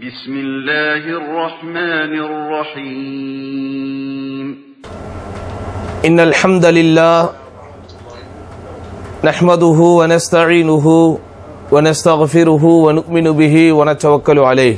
بسم الله الرحمن الرحيم إن الحمد لله نحمده ونستعينه ونستغفره ونؤمن به ونتوكل عليه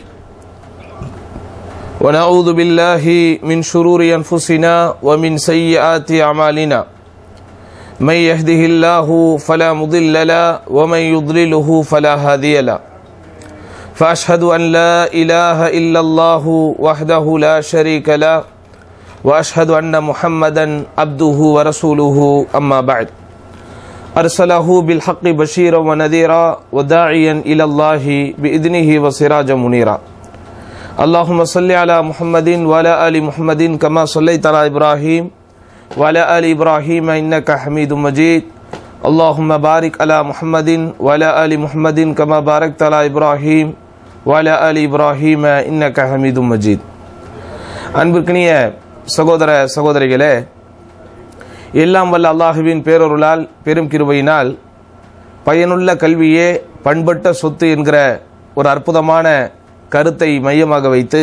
ونعوذ بالله من شرور أنفسنا ومن سيئات أعمالنا من يهده الله فلا مضل له ومن يضلله فلا هادي له فأشهد أن لا إله إلا الله وحده لا شريك له واشهد ان محمدا عبده ورسوله اما بعد ارسله بالحق بشيرا ونذيرا وداعيا الى الله باذنه وسراجا منيرا اللهم صل على محمد وعلى ال محمد كما صليت على ابراهيم وعلى ال ابراهيم انك حميد مجيد اللهم بارك على محمد وعلى ال محمد كما باركت على ابراهيم وعلى ال ابراهيم انك حميد مجيد அன்பிற்கினிய சகோதர சகோதரிகளே எல்லாம் வல்ல அல்லாஹுவின் பேரொருளால் பெரும் கிருபையினால் பயனுள்ள கல்வியே பண்பட்ட சொத்து என்கிற ஒரு அற்புதமான கருத்தை மையமாக வைத்து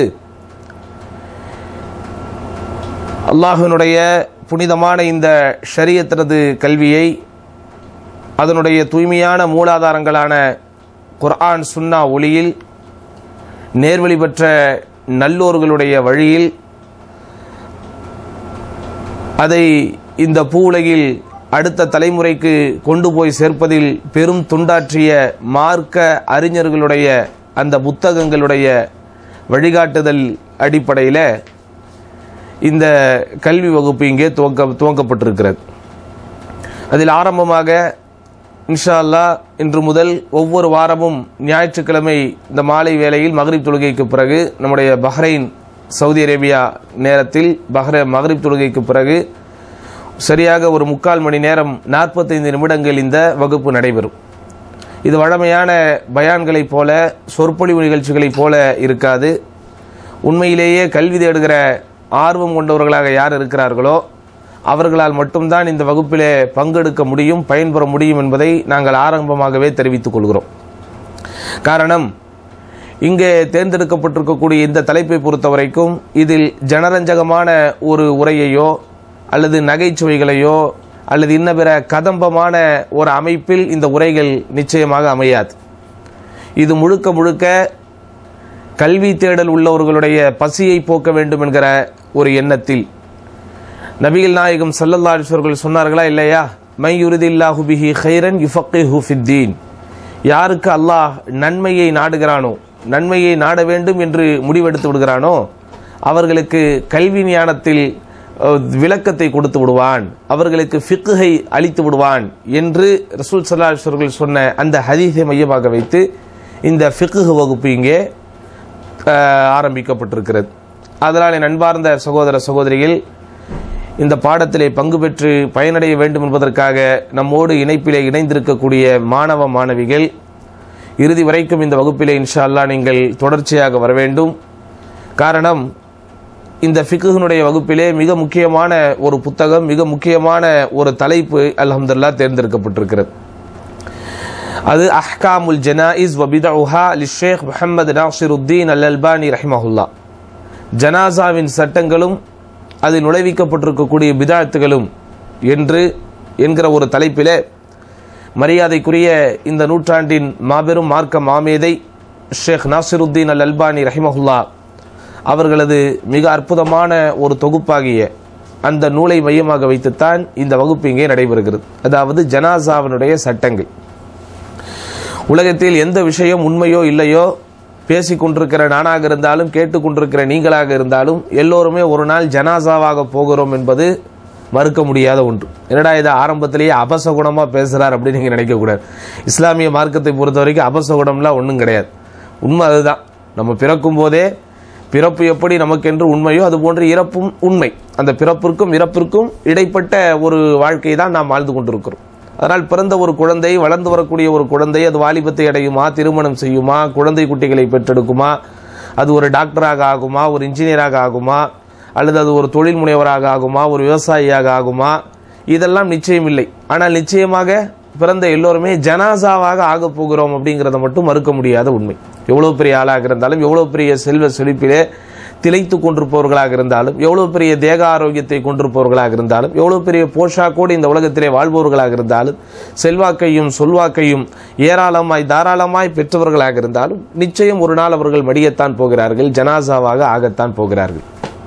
அல்லாஹினுடைய புனிதமான இந்த ஷரியத்தினது கல்வியை அதனுடைய தூய்மையான மூலாதாரங்களான குர்ஆன் சுன்னா ஒளியில் நேர்வழி பெற்ற நல்லோர்களுடைய வழியில் அதை இந்த பூவுலகில் அடுத்த தலைமுறைக்கு கொண்டு போய் சேர்ப்பதில் பெரும் துண்டாற்றிய மார்க்க அறிஞர்களுடைய அந்த புத்தகங்களுடைய வழிகாட்டுதல் அடிப்படையில் இந்த கல்வி வகுப்பு இங்கே துவக்க துவக்கப்பட்டிருக்கிறது அதில் ஆரம்பமாக இன்ஷா அல்லாஹ் இன்று முதல் ஒவ்வொரு வாரமும் ஞாயிற்றுக்கிழமை இந்த மாலை வேளையில் மகரிப் தொழுகைக்கு பிறகு நம்முடைய பஹ்ரைன் சவுதி அரேபியா நேரத்தில் பஹ்ர மகரிப் தொழுகைக்கு பிறகு சரியாக ஒரு முக்கால் மணி நேரம் நாற்பத்தைந்து நிமிடங்கள் இந்த வகுப்பு நடைபெறும் இது வழமையான பயான்களைப் போல சொற்பொழிவு நிகழ்ச்சிகளைப் போல இருக்காது உண்மையிலேயே கல்வி தேடுகிற ஆர்வம் கொண்டவர்களாக யார் இருக்கிறார்களோ அவர்களால் மட்டும்தான் இந்த வகுப்பிலே பங்கெடுக்க முடியும் பயன்பெற முடியும் என்பதை நாங்கள் ஆரம்பமாகவே தெரிவித்துக் கொள்கிறோம் காரணம் இங்கே தேர்ந்தெடுக்கப்பட்டிருக்கக்கூடிய இந்த தலைப்பை பொறுத்த வரைக்கும் இதில் ஜனரஞ்சகமான ஒரு உரையையோ அல்லது நகைச்சுவைகளையோ அல்லது இன்ன பிற கதம்பமான ஒரு அமைப்பில் இந்த உரைகள் நிச்சயமாக அமையாது இது முழுக்க முழுக்க கல்வி தேடல் உள்ளவர்களுடைய பசியை போக்க வேண்டும் என்கிற ஒரு எண்ணத்தில் நபிகள் நாயகம் சல்லல்லா அலிஸ்வர்கள் சொன்னார்களா இல்லையா மை யுருதில்லாஹு பிஹி ஹைரன் யுஃபக்கிஹு ஃபித்தீன் யாருக்கு அல்லாஹ் நன்மையை நாடுகிறானோ நன்மையை நாட வேண்டும் என்று முடிவெடுத்து விடுகிறானோ அவர்களுக்கு கல்வி ஞானத்தில் விளக்கத்தை கொடுத்து விடுவான் அவர்களுக்கு ஃபிக்குகை அளித்து விடுவான் என்று ரசூல் சல்லாஹர்கள் சொன்ன அந்த ஹதீஸை மையமாக வைத்து இந்த ஃபிக்கு வகுப்பு இங்கே ஆரம்பிக்கப்பட்டிருக்கிறது அதனால் என் அன்பார்ந்த சகோதர சகோதரிகள் இந்த பாடத்திலே பங்கு பெற்று பயனடைய வேண்டும் என்பதற்காக நம்மோடு இணைப்பிலே இணைந்திருக்கக்கூடிய மாணவ மாணவிகள் இறுதி வரைக்கும் இந்த வகுப்பிலே இன்ஷா அல்லா நீங்கள் தொடர்ச்சியாக வர வேண்டும் காரணம் இந்த ஃபிக்குனுடைய வகுப்பிலே மிக முக்கியமான ஒரு புத்தகம் மிக முக்கியமான ஒரு தலைப்பு அலமதுல்லா தேர்ந்தெடுக்கப்பட்டிருக்கிறது அது அஹ்காமுல் ஜனாயிஸ் வபிதா அலி ஷேக் முஹம்மது நாசிருத்தீன் அல் அல்பானி ரஹிமஹுல்லா ஜனாசாவின் சட்டங்களும் அது நுழைவிக்கப்பட்டிருக்கக்கூடிய பிதாத்துகளும் என்று என்கிற ஒரு தலைப்பிலே மரியாதைக்குரிய இந்த நூற்றாண்டின் மாபெரும் மார்க்க மாமேதை ஷேக் நாசிருத்தீன் அல் அல்பானி ரஹிமஹுல்லா அவர்களது மிக அற்புதமான ஒரு தொகுப்பாகிய அந்த நூலை மையமாக வைத்துத்தான் இந்த வகுப்பு இங்கே நடைபெறுகிறது அதாவது ஜனாசாவினுடைய சட்டங்கள் உலகத்தில் எந்த விஷயம் உண்மையோ இல்லையோ பேசிக்கொண்டிருக்கிற நானாக இருந்தாலும் கேட்டுக்கொண்டிருக்கிற நீங்களாக இருந்தாலும் எல்லோருமே ஒரு நாள் ஜனாசாவாக போகிறோம் என்பது மறுக்க முடியாத ஒன்று என்னடா இதை ஆரம்பத்திலேயே அபசகுணமாக பேசுகிறார் அப்படின்னு நீங்கள் நினைக்கக்கூடாது இஸ்லாமிய மார்க்கத்தை பொறுத்த வரைக்கும் அபசகுணம்லாம் ஒன்றும் கிடையாது உண்மை அதுதான் நம்ம பிறக்கும் போதே பிறப்பு எப்படி நமக்கென்று உண்மையோ அதுபோன்று இறப்பும் உண்மை அந்த பிறப்பிற்கும் இறப்பிற்கும் இடைப்பட்ட ஒரு வாழ்க்கை தான் நாம் வாழ்ந்து கொண்டிருக்கிறோம் அதனால் பிறந்த ஒரு குழந்தை வளர்ந்து வரக்கூடிய ஒரு குழந்தை அது வாலிபத்தை அடையுமா திருமணம் செய்யுமா குழந்தை குட்டிகளை பெற்றெடுக்குமா அது ஒரு டாக்டராக ஆகுமா ஒரு இன்ஜினியராக ஆகுமா அல்லது அது ஒரு தொழில் முனைவராக ஆகுமா ஒரு விவசாயியாக ஆகுமா இதெல்லாம் நிச்சயம் இல்லை ஆனால் நிச்சயமாக பிறந்த எல்லோருமே ஜனாசாவாக ஆகப் போகிறோம் அப்படிங்கிறத மட்டும் மறுக்க முடியாத உண்மை எவ்வளவு பெரிய ஆளாக இருந்தாலும் எவ்வளவு பெரிய செல்வ செழிப்பிலே திளைத்து கொண்டிருப்பவர்களாக இருந்தாலும் எவ்வளவு பெரிய தேக ஆரோக்கியத்தை கொண்டிருப்பவர்களாக இருந்தாலும் எவ்வளவு பெரிய போஷாக்கோடு இந்த உலகத்திலே வாழ்பவர்களாக இருந்தாலும் செல்வாக்கையும் சொல்வாக்கையும் ஏராளமாய் தாராளமாய் பெற்றவர்களாக இருந்தாலும் நிச்சயம் ஒரு நாள் அவர்கள் மடியத்தான் போகிறார்கள் ஜனாசாவாக ஆகத்தான் போகிறார்கள்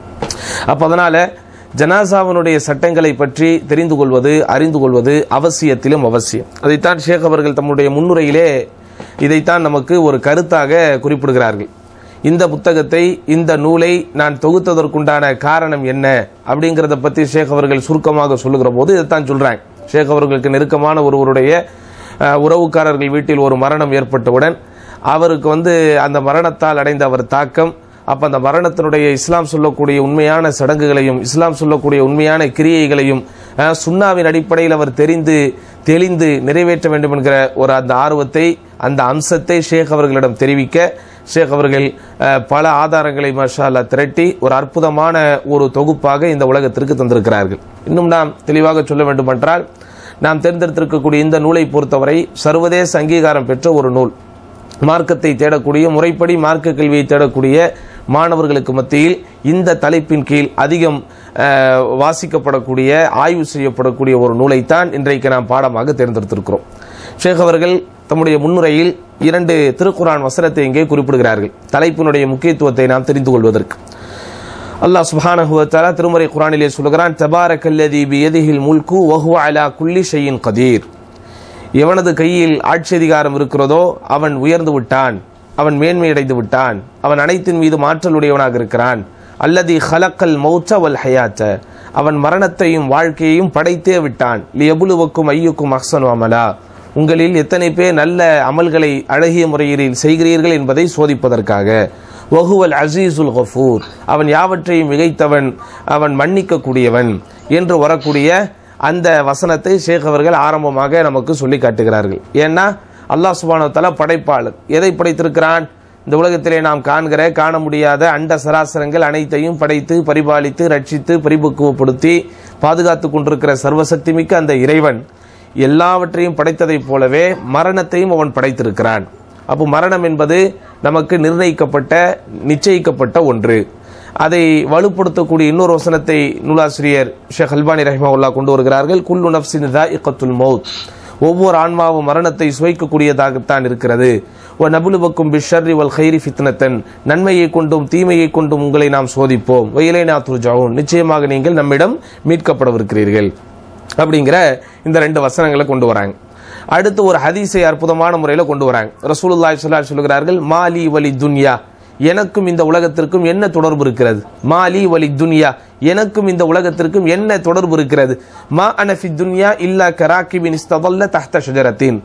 அப்ப அதனால ஜனாசாவினுடைய சட்டங்களை பற்றி தெரிந்து கொள்வது அறிந்து கொள்வது அவசியத்திலும் அவசியம் அதைத்தான் ஷேக் அவர்கள் தம்முடைய முன்னுரையிலே இதைத்தான் நமக்கு ஒரு கருத்தாக குறிப்பிடுகிறார்கள் இந்த புத்தகத்தை இந்த நூலை நான் தொகுத்ததற்குண்டான காரணம் என்ன அப்படிங்கிறத பற்றி ஷேக் அவர்கள் சுருக்கமாக சொல்லுகிற போது இதைத்தான் சொல்றாங்க ஷேக் அவர்களுக்கு நெருக்கமான ஒருவருடைய அஹ், உறவுக்காரர்கள் வீட்டில் ஒரு மரணம் ஏற்பட்டவுடன் அவருக்கு வந்து அந்த மரணத்தால் அடைந்த அவர் தாக்கம் அப்ப அந்த மரணத்தினுடைய இஸ்லாம் சொல்லக்கூடிய உண்மையான சடங்குகளையும் இஸ்லாம் சொல்லக்கூடிய உண்மையான கிரியைகளையும் அஹ், சுன்னாவின் அடிப்படையில் அவர் தெரிந்து தெளிந்து நிறைவேற்ற வேண்டும் என்கிற ஒரு அந்த ஆர்வத்தை அந்த அம்சத்தை ஷேக் அவர்களிடம் தெரிவிக்க ஷேக் அவர்கள் அஹ், பல ஆதாரங்களை மஷா அல்லாஹ் திரட்டி ஒரு அற்புதமான ஒரு தொகுப்பாக இந்த உலகத்திற்கு தந்திருக்கிறார்கள் இன்னும் நாம் தெளிவாக சொல்ல வேண்டுமென்றால் நாம் தேர்ந்தெடுத்திருக்கக்கூடிய இந்த நூலை பொறுத்தவரை சர்வதேச அங்கீகாரம் பெற்ற ஒரு நூல் மார்க்கத்தை தேடக்கூடிய முறைப்படி மார்க்க கல்வியை தேடக்கூடிய மாணவர்களுக்கு மத்தியில் இந்த தலைப்பின் கீழ் அதிகம் அஹ், வாசிக்கப்படக்கூடிய ஆய்வு செய்யப்படக்கூடிய ஒரு நூலைத்தான் இன்றைக்கு நாம் பாடமாக தேர்ந்தெடுத்திருக்கிறோம் ஷேக் அவர்கள் தம்முடைய முன்னுரையில் இரண்டு திருக்குரான் வசனத்தை இங்கே குறிப்பிடுகிறார்கள் தலைப்பினுடைய முக்கியத்துவத்தை நாம் தெரிந்து கொள்வதற்கு அல்லாஹ் சுப்ஹானஹு வ தஆலா திருமறை குர்ஆனிலே சொல்கிறான் தபாரக்கல்லதி பியதிஹில் முல்கு வஹுவ அலா குல்லி ஷையின் கதீர் எவனது கையில் ஆட்சி அதிகாரம் இருக்கிறதோ அவன் உயர்ந்து விட்டான் அவன் மேன்மையடைந்து விட்டான் அவன் அனைத்தின் மீது ஆற்றலுடையவனாக இருக்கிறான் அல்லதி ஹலக்கல் மௌச்ச வல் ஹயாத்த அவன் மரணத்தையும் வாழ்க்கையையும் படைத்தே விட்டான் லியபுலுவக்கும் ஐயுக்கும் அஹ்சனு அமலா உங்களில் எத்தனை பேர் நல்ல அமல்களை அழகிய முறையில் செய்கிறீர்கள் என்பதை சோதிப்பதற்காக வஹுவல் அசீசுல் கஃபூர் அவன் யாவற்றையும் மிகைத்தவன் அவன் மன்னிக்கக்கூடியவன் என்று வரக்கூடிய அந்த வசனத்தை ஷேக் அவர்கள் ஆரம்பமாக நமக்கு சொல்லி காட்டுகிறார்கள் ஏன்னா அல்லாஹ் சுபானோ தலா படைப்பாளர் எதை படைத்திருக்கிறான் இந்த உலகத்திலே நாம் காண்கிற காண முடியாத அண்ட சராசரங்கள் அனைத்தையும் படைத்து பரிபாலித்து ரட்சித்து பரிபக்குவப்படுத்தி பாதுகாத்து கொண்டிருக்கிற சர்வசக்தி மிக்க அந்த இறைவன் எல்லாவற்றையும் படைத்ததைப் போலவே மரணத்தையும் அவன் படைத்திருக்கிறான் அப்போ மரணம் என்பது நமக்கு நிர்ணயிக்கப்பட்ட நிச்சயிக்கப்பட்ட ஒன்று அதை வலுப்படுத்தக்கூடிய இன்னொரு வசனத்தை நூலாசிரியர் ஷேக் அல்பானி ரஹ்மவுல்லா கொண்டு வருகிறார்கள் குல்லு நப்சின் இக்கத்துல் மௌத் ஒவ்வொரு ஆன்மாவும் மரணத்தை சுவைக்கக்கூடியதாகத்தான் இருக்கிறது ஒ நபுலுவக்கும் பிஷர்ரி வல் ஹைரி ஃபித்னத்தன் நன்மையை கொண்டும் தீமையை கொண்டும் உங்களை நாம் சோதிப்போம் வயலேனா துர்ஜாவும் நிச்சயமாக நீங்கள் நம்மிடம் மீட்கப்படவிருக்கிறீர்கள் அப்படிங்கிற இந்த ரெண்டு வசனங்களை கொண்டு வராங்க அடுத்து ஒரு ஹதீஸை அற்புதமான முறையில் கொண்டு வராங்க ரசூலுல்லாஹி ஸல்லல்லாஹு அலைஹி சொல்கிறார்கள் மாலி வலி துன்யா எனக்கும் இந்த உலகத்திற்கும் என்ன தொடர்பு இருக்கிறது மாலி வலி துன்யா எனக்கும் இந்த உலகத்திற்கும் என்ன தொடர்பு இருக்கிறது மா அனஃபி துன்யா இல்லா கராக்கிபின் இஸ்ததல்ல தஹ்த ஷஜரத்தின்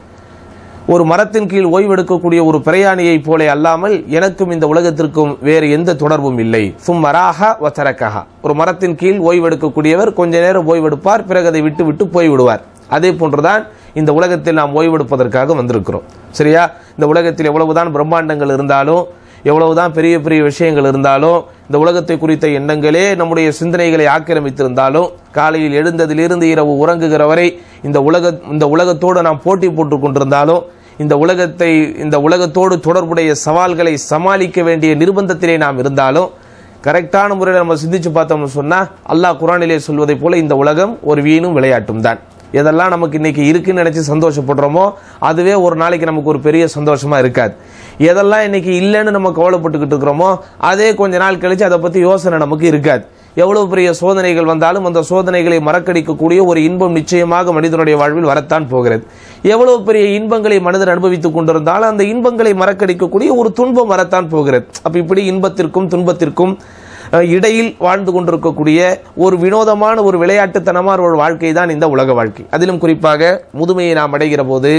ஒரு மரத்தின் கீழ் ஓய்வெடுக்கக்கூடிய ஒரு பிரயாணியை போல அல்லாமல் எனக்கும் இந்த உலகத்திற்கும் வேறு எந்த தொடர்பும் இல்லை சும் மராஹா வசரக்கஹா ஒரு மரத்தின் கீழ் ஓய்வெடுக்கக்கூடியவர் கொஞ்ச நேரம் ஓய்வெடுப்பார் பிறகு அதை விட்டு விட்டு போய்விடுவார் அதே போன்றுதான் இந்த உலகத்தில் நாம் ஓய்வெடுப்பதற்காக வந்திருக்கிறோம் சரியா இந்த உலகத்தில் எவ்வளவுதான் பிரம்மாண்டங்கள் இருந்தாலும் எவ்வளவுதான் பெரிய பெரிய விஷயங்கள் இருந்தாலும் இந்த உலகத்தை குறித்த எண்ணங்களே நம்முடைய சிந்தனைகளை ஆக்கிரமித்திருந்தாலும் காலையில் எழுந்ததிலிருந்து இரவு உறங்குகிற வரை இந்த உலக இந்த உலகத்தோடு நாம் போட்டி போட்டுக் கொண்டிருந்தாலும் இந்த உலகத்தை இந்த உலகத்தோடு தொடர்புடைய சவால்களை சமாளிக்க வேண்டிய நிர்பந்தத்திலே நாம் இருந்தாலும் கரெக்டான முறையில் நம்ம சிந்திச்சு பார்த்தோம்னு சொன்னா அல்லாஹ் குரானிலே சொல்வதை போல இந்த உலகம் ஒரு வீணும் விளையாட்டும் தான் எதெல்லாம் நமக்கு இன்னைக்கு இருக்குன்னு நினைச்சு சந்தோஷப்படுறோமோ அதுவே ஒரு நாளைக்கு நமக்கு ஒரு பெரிய சந்தோஷமா இருக்காது எதெல்லாம் இன்னைக்கு இல்லைன்னு நம்ம கவலைப்பட்டுக்கிட்டு இருக்கிறோமோ அதே கொஞ்ச நாள் கழிச்சு அதை பத்தி யோசனை நமக்கு இருக்காது எவ்வளவு பெரிய சோதனைகள் வந்தாலும் அந்த சோதனைகளை மறக்கடிக்கக்கூடிய ஒரு இன்பம் நிச்சயமாக மனிதனுடைய வாழ்வில் வரத்தான் போகிறது எவ்வளவு பெரிய இன்பங்களை மனிதன் அனுபவித்துக் கொண்டிருந்தாலும் அந்த இன்பங்களை மறக்கடிக்கக்கூடிய ஒரு துன்பம் வரத்தான் போகிறது அப்ப இப்படி இன்பத்திற்கும் துன்பத்திற்கும் அஹ், இடையில் வாழ்ந்து கொண்டிருக்கக்கூடிய ஒரு வினோதமான ஒரு விளையாட்டுத்தனமான ஒரு வாழ்க்கை தான் இந்த உலக வாழ்க்கை அதிலும் குறிப்பாக முதுமையை நாம் அடைகிற போது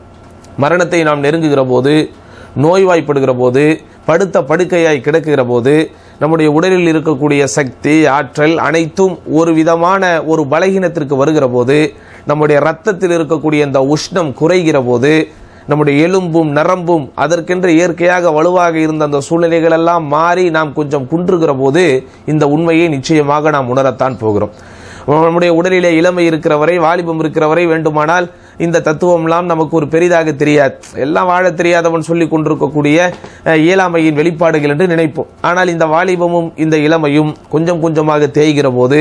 மரணத்தை நாம் நெருங்குகிற போது நோய்வாய்ப்படுகிற போது படுத்த படுக்கையாய் கிடக்குகிற போது நம்முடைய உடலில் இருக்கக்கூடிய சக்தி ஆற்றல் அனைத்தும் ஒரு விதமான ஒரு பலகீனத்திற்கு வருகிற போது நம்முடைய ரத்தத்தில் இருக்கக்கூடிய இந்த உஷ்ணம் குறைகிற போது நம்முடைய எலும்பும் நரம்பும் அதற்கென்று இயற்கையாக வலுவாக இருந்த அந்த சூழ்நிலைகள் எல்லாம் மாறி நாம் கொஞ்சம் குன்றுகிற போது இந்த உண்மையை நிச்சயமாக நாம் உணரத்தான் போகிறோம் நம்முடைய உடலிலே இளமை இருக்கிற வரை வாலிபம் இருக்கிற வரை வேண்டுமானால் இந்த தத்துவம்லாம் நமக்கு ஒரு பெரிதாக தெரியாது எல்லாம் வாழ தெரியாதவன் சொல்லி கொண்டிருக்கக்கூடிய அஹ், இயலாமையின் வெளிப்பாடுகள் என்று நினைப்போம் ஆனால் இந்த வாலிபமும் இந்த இளமையும் கொஞ்சம் கொஞ்சமாக தேய்கிற போது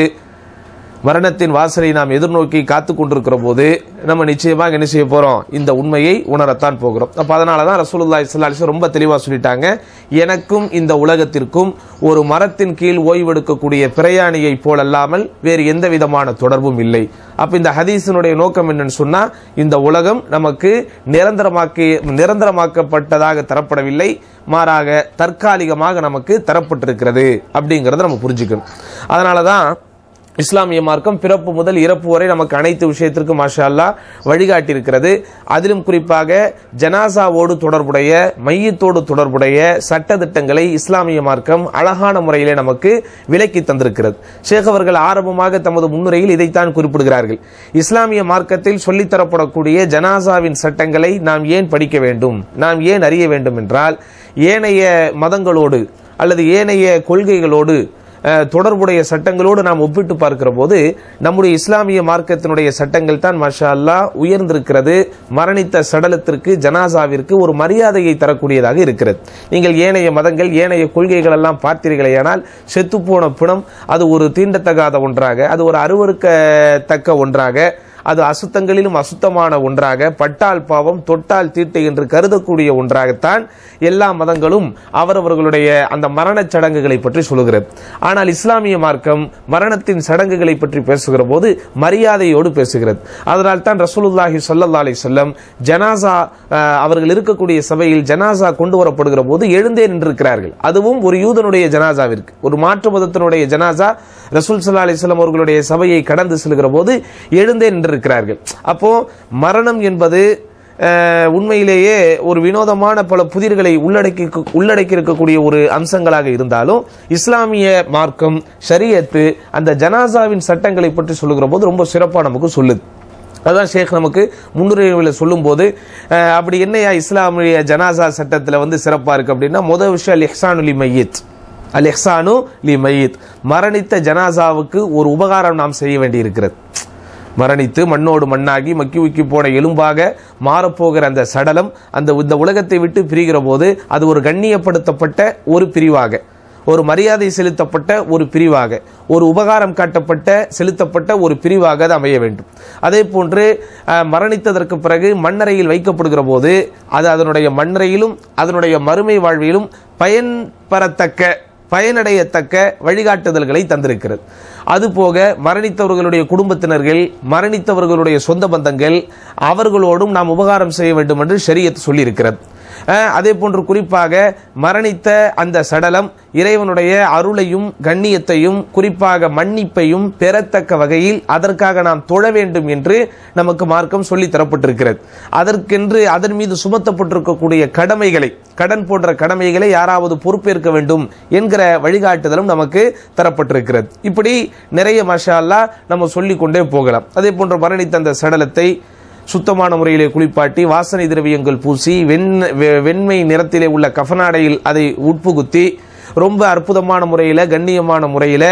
மரணத்தின் வாசலை நாம் எதிர்நோக்கி காத்து கொண்டிருக்கிற போது நம்ம நிச்சயமாக என்ன செய்ய போறோம் இந்த உண்மையை உணரத்தான் போகிறோம் அப்ப அதனால தான் ரசூலுல்லாஹி ஸல்லல்லாஹு அலைஹி வஸல்லம் ரொம்ப தெளிவா சொல்லிட்டாங்க எனக்கும் இந்த உலகத்திற்கும் ஒரு மரத்தின் கீழ் ஓய்வெடுக்கக்கூடிய பிரயாணியை போலல்லாமல் வேறு எந்த விதமான தொடர்பும் இல்லை அப்ப இந்த ஹதீஸினுடைய நோக்கம் என்னன்னு சொன்னா இந்த உலகம் நமக்கு நிரந்தரமாக்கி நிரந்தரமாக்கப்பட்டதாக தரப்படவில்லை மாறாக தற்காலிகமாக நமக்கு தரப்பட்டிருக்கிறது அப்படிங்கறத நம்ம புரிஞ்சுக்கணும் அதனாலதான் இஸ்லாமிய மார்க்கம் பிறப்பு முதல் இறப்பு வரை நமக்கு அனைத்து விஷயத்திற்கும் மாஷா அல்லாஹ் வழிகாட்டி இருக்கிறது அதிலும் குறிப்பாக ஜனாசாவோடு தொடர்புடைய மையத்தோடு தொடர்புடைய சட்டதிட்டங்களை இஸ்லாமிய மார்க்கம் அழகான முறையிலே நமக்கு விலக்கி தந்திருக்கிறது ஷேக் அவர்கள் ஆரம்பமாக தமது முன்னுரையில் இதைத்தான் குறிப்பிடுகிறார்கள் இஸ்லாமிய மார்க்கத்தில் சொல்லித் தரப்படக்கூடிய ஜனாசாவின் சட்டங்களை நாம் ஏன் படிக்க வேண்டும் நாம் ஏன் அறிய வேண்டும் என்றால் ஏனைய மதங்களோடு அல்லது ஏனைய கொள்கைகளோடு அஹ், தொடர்புடைய சட்டங்களோடு நாம் ஒப்பிட்டு பார்க்கிற போது நம்முடைய இஸ்லாமிய மார்க்கத்தினுடைய சட்டங்கள் தான் மாஷா அல்லாஹ் உயர்ந்திருக்கிறது மரணித்த சடலத்திற்கு ஜனாசாவிற்கு ஒரு மரியாதையை தரக்கூடியதாக இருக்கிறது நீங்கள் ஏனைய மதங்கள் ஏனைய கொள்கைகள் எல்லாம் பார்த்தீர்களேயானால் செத்துப்போன பிணம் அது ஒரு தீண்டத்தகாத ஒன்றாக அது ஒரு அருவருக்கத்தக்க ஒன்றாக அது அசுத்தங்களிலும் அசுத்தமான ஒன்றாக பட்டால் பாவம் தொட்டால் தீட்டு என்று கருதக்கூடிய ஒன்றாகத்தான் எல்லா மதங்களும் அவரவர்களுடைய அந்த மரணச் சடங்குகளை பற்றி சொல்லுகிறது ஆனால் இஸ்லாமிய மார்க்கம் மரணத்தின் சடங்குகளை பற்றி பேசுகிற போது மரியாதையோடு பேசுகிறது அதனால் தான் ரசூலுல்லாஹி ஸல்லல்லாஹு அலைஹி வஸல்லம் ஜனாசா அஹ், அவர்கள் இருக்கக்கூடிய சபையில் ஜனாசா கொண்டு வரப்படுகிற போது எழுந்தே நின்றிருக்கிறார்கள் அதுவும் ஒரு யூதனுடைய ஜனாசாவிற்கு ஒரு மாற்று மதத்தினுடைய ஜனாசா ரசூல் ஸல்லல்லாஹு அலைஹி வஸல்லம் அவர்களுடைய சபையை கடந்து செல்கிற போது எழுந்தே நின்றிருக்கிறார்கள் அப்போ மரணம் என்பது அஹ், உண்மையிலேயே ஒரு வினோதமான பல புதிர்களை உள்ளடக்கி உள்ளடக்கி இருக்கக்கூடிய ஒரு அம்சங்களாக இருந்தாலும் இஸ்லாமிய மார்க்கம் ஷரியத்து அந்த ஜனாசாவின் சட்டங்களை பற்றி சொல்லுகிற போது ரொம்ப சிறப்பாக நமக்கு சொல்லுது அதான் ஷேக் நமக்கு முன்னுரைவில் சொல்லும்போது அஹ், அப்படி என்னையா இஸ்லாமிய ஜனாசா சட்டத்தில் வந்து சிறப்பாக இருக்கு அப்படின்னா முதல் விஷயம் அல் இஹ்சானுலி மையத் அல் இஹ்சானு லி மையத் மரணித்த ஜனாசாவுக்கு ஒரு உபகாரம் நாம் செய்ய வேண்டியிருக்கிறது மரணித்து மண்ணோடு மண்ணாகி மக்கி உக்கி போன எலும்பாக மாறப்போகிற அந்த சடலம் அந்த இந்த உலகத்தை விட்டு பிரிகிற போது அது ஒரு கண்ணியப்படுத்தப்பட்ட ஒரு பிரிவாக ஒரு மரியாதை செலுத்தப்பட்ட ஒரு பிரிவாக ஒரு உபகாரம் காட்டப்பட்ட செலுத்தப்பட்ட ஒரு பிரிவாக அது அமைய வேண்டும் அதே போன்று அஹ், மரணித்ததற்கு பிறகு மண்ணறையில் வைக்கப்படுகிற போது அது அதனுடைய மண்ணறையிலும் அதனுடைய மறுமை வாழ்விலும் பயன் பெறத்தக்க பயனடையத்தக்க வழிகாட்டுதல்களை தந்திருக்கிறது அதுபோக மரணித்தவர்களுடைய குடும்பத்தினர்கள் மரணித்தவர்களுடைய சொந்த பந்தங்கள் அவர்களோடும் நாம் உபகாரம் செய்ய வேண்டும் என்று ஷரியத் சொல்லியிருக்கிறது அஹ், அதே போன்று குறிப்பாக மரணித்த அந்த சடலம் இறைவனுடைய அருளையும் கண்ணியத்தையும் குறிப்பாக மன்னிப்பையும் பெறத்தக்க வகையில் அதற்காக நாம் தொழ வேண்டும் என்று நமக்கு மார்க்கம் சொல்லி தரப்பட்டிருக்கிறது அதற்கென்று அதன் மீது சுமத்தப்பட்டிருக்கக்கூடிய கடமைகளை கடன் போன்ற கடமைகளை யாராவது பொறுப்பேற்க வேண்டும் என்கிற வழிகாட்டுதலும் நமக்கு தரப்பட்டிருக்கிறது இப்படி நிறைய மஷா அல்லாஹ் நம்ம சொல்லிக் கொண்டே போகலாம் அதே போன்று மரணித்த அந்த சடலத்தை சுத்தமான முறையிலே குளிப்பாட்டி வாசனை திரவியங்கள் பூசி வெண் வெ- வெண்மை நிறத்திலே உள்ள கஃனாடையில் அதை உட்புகுத்தி ரொம்ப அற்புதமான முறையில் கண்ணியமான முறையில்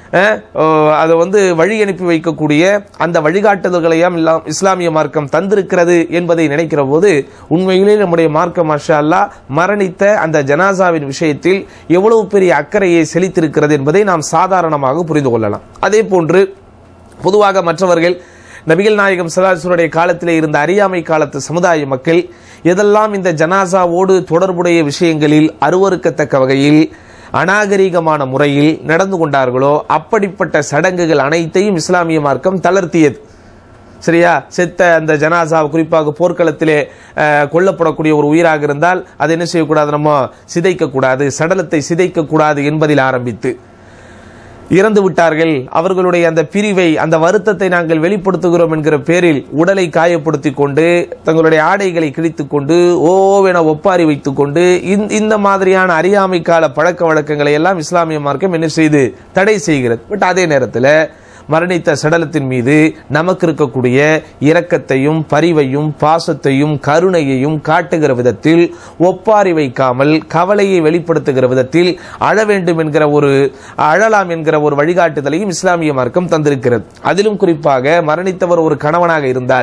அதை வந்து வழி அனுப்பி வைக்கக்கூடிய அந்த வழிகாட்டுதல்களையும் எல்லாம் இஸ்லாமிய மார்க்கம் தந்திருக்கிறது என்பதை நினைக்கிற போது உண்மையிலே நம்முடைய மார்க்கம் மாஷா அல்லாஹ் மரணித்த அந்த ஜனாசாவின் விஷயத்தில் எவ்வளவு பெரிய அக்கறையை செலுத்திருக்கிறது என்பதை நாம் சாதாரணமாக புரிந்து கொள்ளலாம் அதே போன்று பொதுவாக மற்றவர்கள் நபிகள் நாயகம் சலாசுடைய காலத்திலே இருந்த அறியாமை காலத்து சமுதாய மக்கள் எதெல்லாம் இந்த ஜனாசாவோடு தொடர்புடைய விஷயங்களில் அருவருக்கத்தக்க வகையில் அநாகரிகமான முறையில் நடந்து கொண்டார்களோ அப்படிப்பட்ட சடங்குகள் அனைத்தையும் இஸ்லாமிய மார்க்கம் தளர்த்தியது சரியா செத்த அந்த ஜனாசா குறிப்பாக போர்க்களத்திலே அஹ், கொல்லப்படக்கூடிய ஒரு உயிராக இருந்தால் அதை என்ன செய்யக்கூடாது நம்ம சிதைக்கக்கூடாது சடலத்தை சிதைக்கக்கூடாது என்பதில் ஆரம்பித்து இறந்து விட்டார்கள் அவர்களுடைய அந்த பிரிவை அந்த வருத்தத்தை நாங்கள் வெளிப்படுத்துகிறோம் என்கிற பேரில் உடலை காயப்படுத்திக் கொண்டு தங்களுடைய ஆடைகளை கிழித்துக் கொண்டு ஓவென ஒப்பாரி வைத்துக் கொண்டு இந்த- இந்த மாதிரியான அறியாமை கால பழக்க வழக்கங்களை எல்லாம் இஸ்லாமிய மார்க்கம் என்ன செய்து தடை செய்கிறது பட் அதே நேரத்தில் மரணித்த சடலத்தின் மீது நமக்கு இருக்கக்கூடிய இரக்கத்தையும் பரிவையும் பாசத்தையும் கருணையையும் காட்டுகிற விதத்தில் ஒப்பாரி வைக்காமல் கவலையை வெளிப்படுத்துகிற விதத்தில் அழ வேண்டும் என்கிற ஒரு அழலாம் என்கிற ஒரு வழிகாட்டுதலையும் இஸ்லாமிய மார்க்கம் தந்திருக்கிறது அதிலும் குறிப்பாக மரணித்தவர் ஒரு கணவனாக இருந்தால்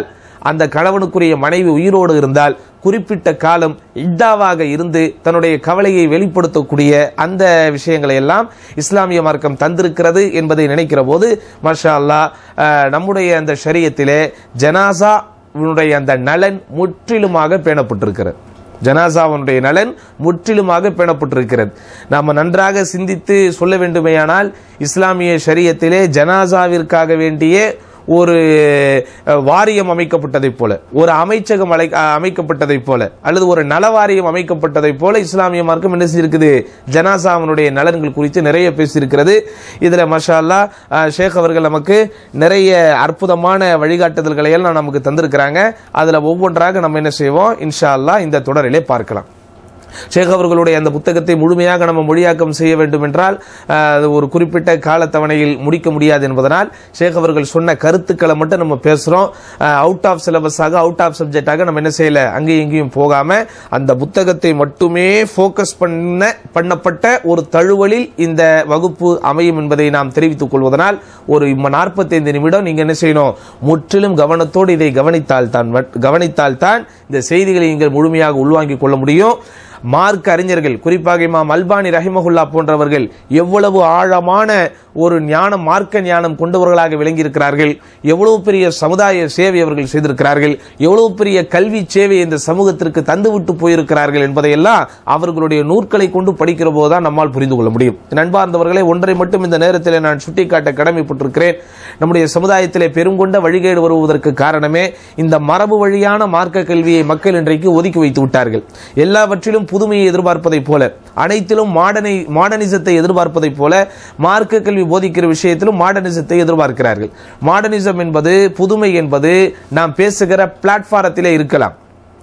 அந்த கணவனுக்குரிய மனைவி உயிரோடு இருந்தால் குறிப்பிட்ட காலம் இத்தாவாக இருந்து தன்னுடைய கவலையை வெளிப்படுத்தக்கூடிய அந்த விஷயங்களை எல்லாம் இஸ்லாமிய மார்க்கம் தந்திருக்கிறது என்பதை நினைக்கிற போது மஷா அல்லாஹ் அஹ், நம்முடைய அந்த ஷரியத்திலே ஜனாசா அந்த நலன் முற்றிலுமாக பேணப்பட்டிருக்கிறது ஜனாசாவனுடைய நலன் முற்றிலுமாக பேணப்பட்டிருக்கிறது நாம நன்றாக சிந்தித்து சொல்ல வேண்டுமேயானால் இஸ்லாமிய ஷரியத்திலே ஜனாசாவிற்காக வேண்டிய ஒரு அஹ், வாரியம் அமைக்கப்பட்டதைப் போல ஒரு அமைச்சகம் அலை- அஹ், அமைக்கப்பட்டதைப் போல அல்லது ஒரு நலவாரியம் அமைக்கப்பட்டதைப் போல இஸ்லாமிய மார்க்கம் என்ன செஞ்சிருக்குது ஜனாசாவனுடைய நலன்கள் குறித்து நிறைய பேசியிருக்கிறது இதுல மஷா அல்லாஹ் அஹ், ஷேக் அவர்கள் நமக்கு நிறைய அற்புதமான வழிகாட்டுதல்களை எல்லாம் நமக்கு தந்திருக்கிறாங்க அதுல ஒவ்வொன்றாக நம்ம என்ன செய்வோம் இன்ஷா அல்லாஹ் இந்த தொடரிலே பார்க்கலாம் ஷேக் அவர்களுடைய அந்த புத்தகத்தை முழுமையாக நம்ம மொழியாக்கம் செய்ய வேண்டும் என்றால் அஹ், அது ஒரு குறிப்பிட்ட காலத்தவணையில் முடிக்க முடியாது என்பதனால் ஷேக் அவர்கள் சொன்ன கருத்துக்களை மட்டும் நம்ம பேசுறோம் அவுட் ஆஃப் சிலபஸாக அவுட் ஆஃப் சப்ஜெக்டாக நம்ம என்ன செய்யல அங்கேயும் இங்கேயும் போகாம அந்த புத்தகத்தை மட்டுமே ஃபோக்கஸ் பண்ண பண்ணப்பட்ட ஒரு தழுவலில் இந்த வகுப்பு அமையும் என்பதை நாம் தெரிவித்துக் கொள்வதனால் ஒரு நாற்பத்தைந்து நிமிடம் நீங்க என்ன செய்யணும் முற்றிலும் கவனத்தோடு இதை கவனித்தால் தான் மட்- கவனித்தால் தான் இந்த செய்திகளை நீங்கள் முழுமையாக உள்வாங்கிக் கொள்ள முடியும் மார்க் அறிஞர்கள் குறிப்பாக இமாம் அல்பானி ரஹிமஹுல்லா போன்றவர்கள் எவ்வளவு ஆழமான ஒரு ஞானம் மார்க்க ஞானம் கொண்டவர்களாக விளங்கியிருக்கிறார்கள் எவ்வளவு பெரிய சமுதாய சேவை அவர்கள் செய்திருக்கிறார்கள் எவ்வளவு பெரிய கல்வி சேவை இந்த சமூகத்திற்கு தந்துவிட்டு போயிருக்கிறார்கள் என்பதையெல்லாம் அவர்களுடைய நூற்களை கொண்டு படிக்கிற போதுதான் நம்மால் புரிந்து கொள்ள முடியும் நண்பார்ந்தவர்களே ஒன்றை மட்டும் இந்த நேரத்தில் நான் சுட்டிக்காட்ட கடமைப்பட்டிருக்கிறேன் நம்முடைய சமுதாயத்திலே பெருங்கொண்ட வழிகேடு வருவதற்கு காரணமே இந்த மரபு வழியான மார்க்க கல்வியை மக்கள் இன்றைக்கு ஒதுக்கி வைத்து விட்டார்கள் எல்லாவற்றிலும் புதுமையை எதிர்பார்ப்பதைப் போல அனைத்திலும் மாடர்னை மாடர்னிசத்தை எதிர்பார்ப்பதைப் போல மார்க்க கல்வி போதிக்கிற விஷயத்திலும் மாடர்னிசத்தை எதிர்பார்க்கிறார்கள் மாடர்னிசம் என்பது புதுமை என்பது நாம் பேசுகிற பிளாட்பாரத்திலே இருக்கலாம்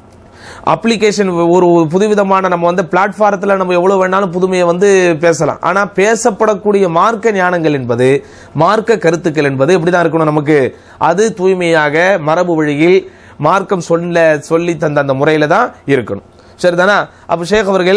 அப்ளிகேஷன் ஒரு புதுவிதமான நம்ம வந்து பிளாட்ஃபாரத்தில் நம்ம எவ்வளவு வேணாலும் புதுமையை வந்து பேசலாம் ஆனா பேசப்படக்கூடிய மார்க்க ஞானங்கள் என்பது மார்க்க கருத்துக்கள் என்பது எப்படிதான் இருக்கணும் நமக்கு அது தூய்மையாக மரபு வழியில் மார்க்கம் சொல்ல சொல்லி தந்த அந்த முறையில தான் இருக்கணும் சரிதானா அப்ப ஷேக் அவர்கள்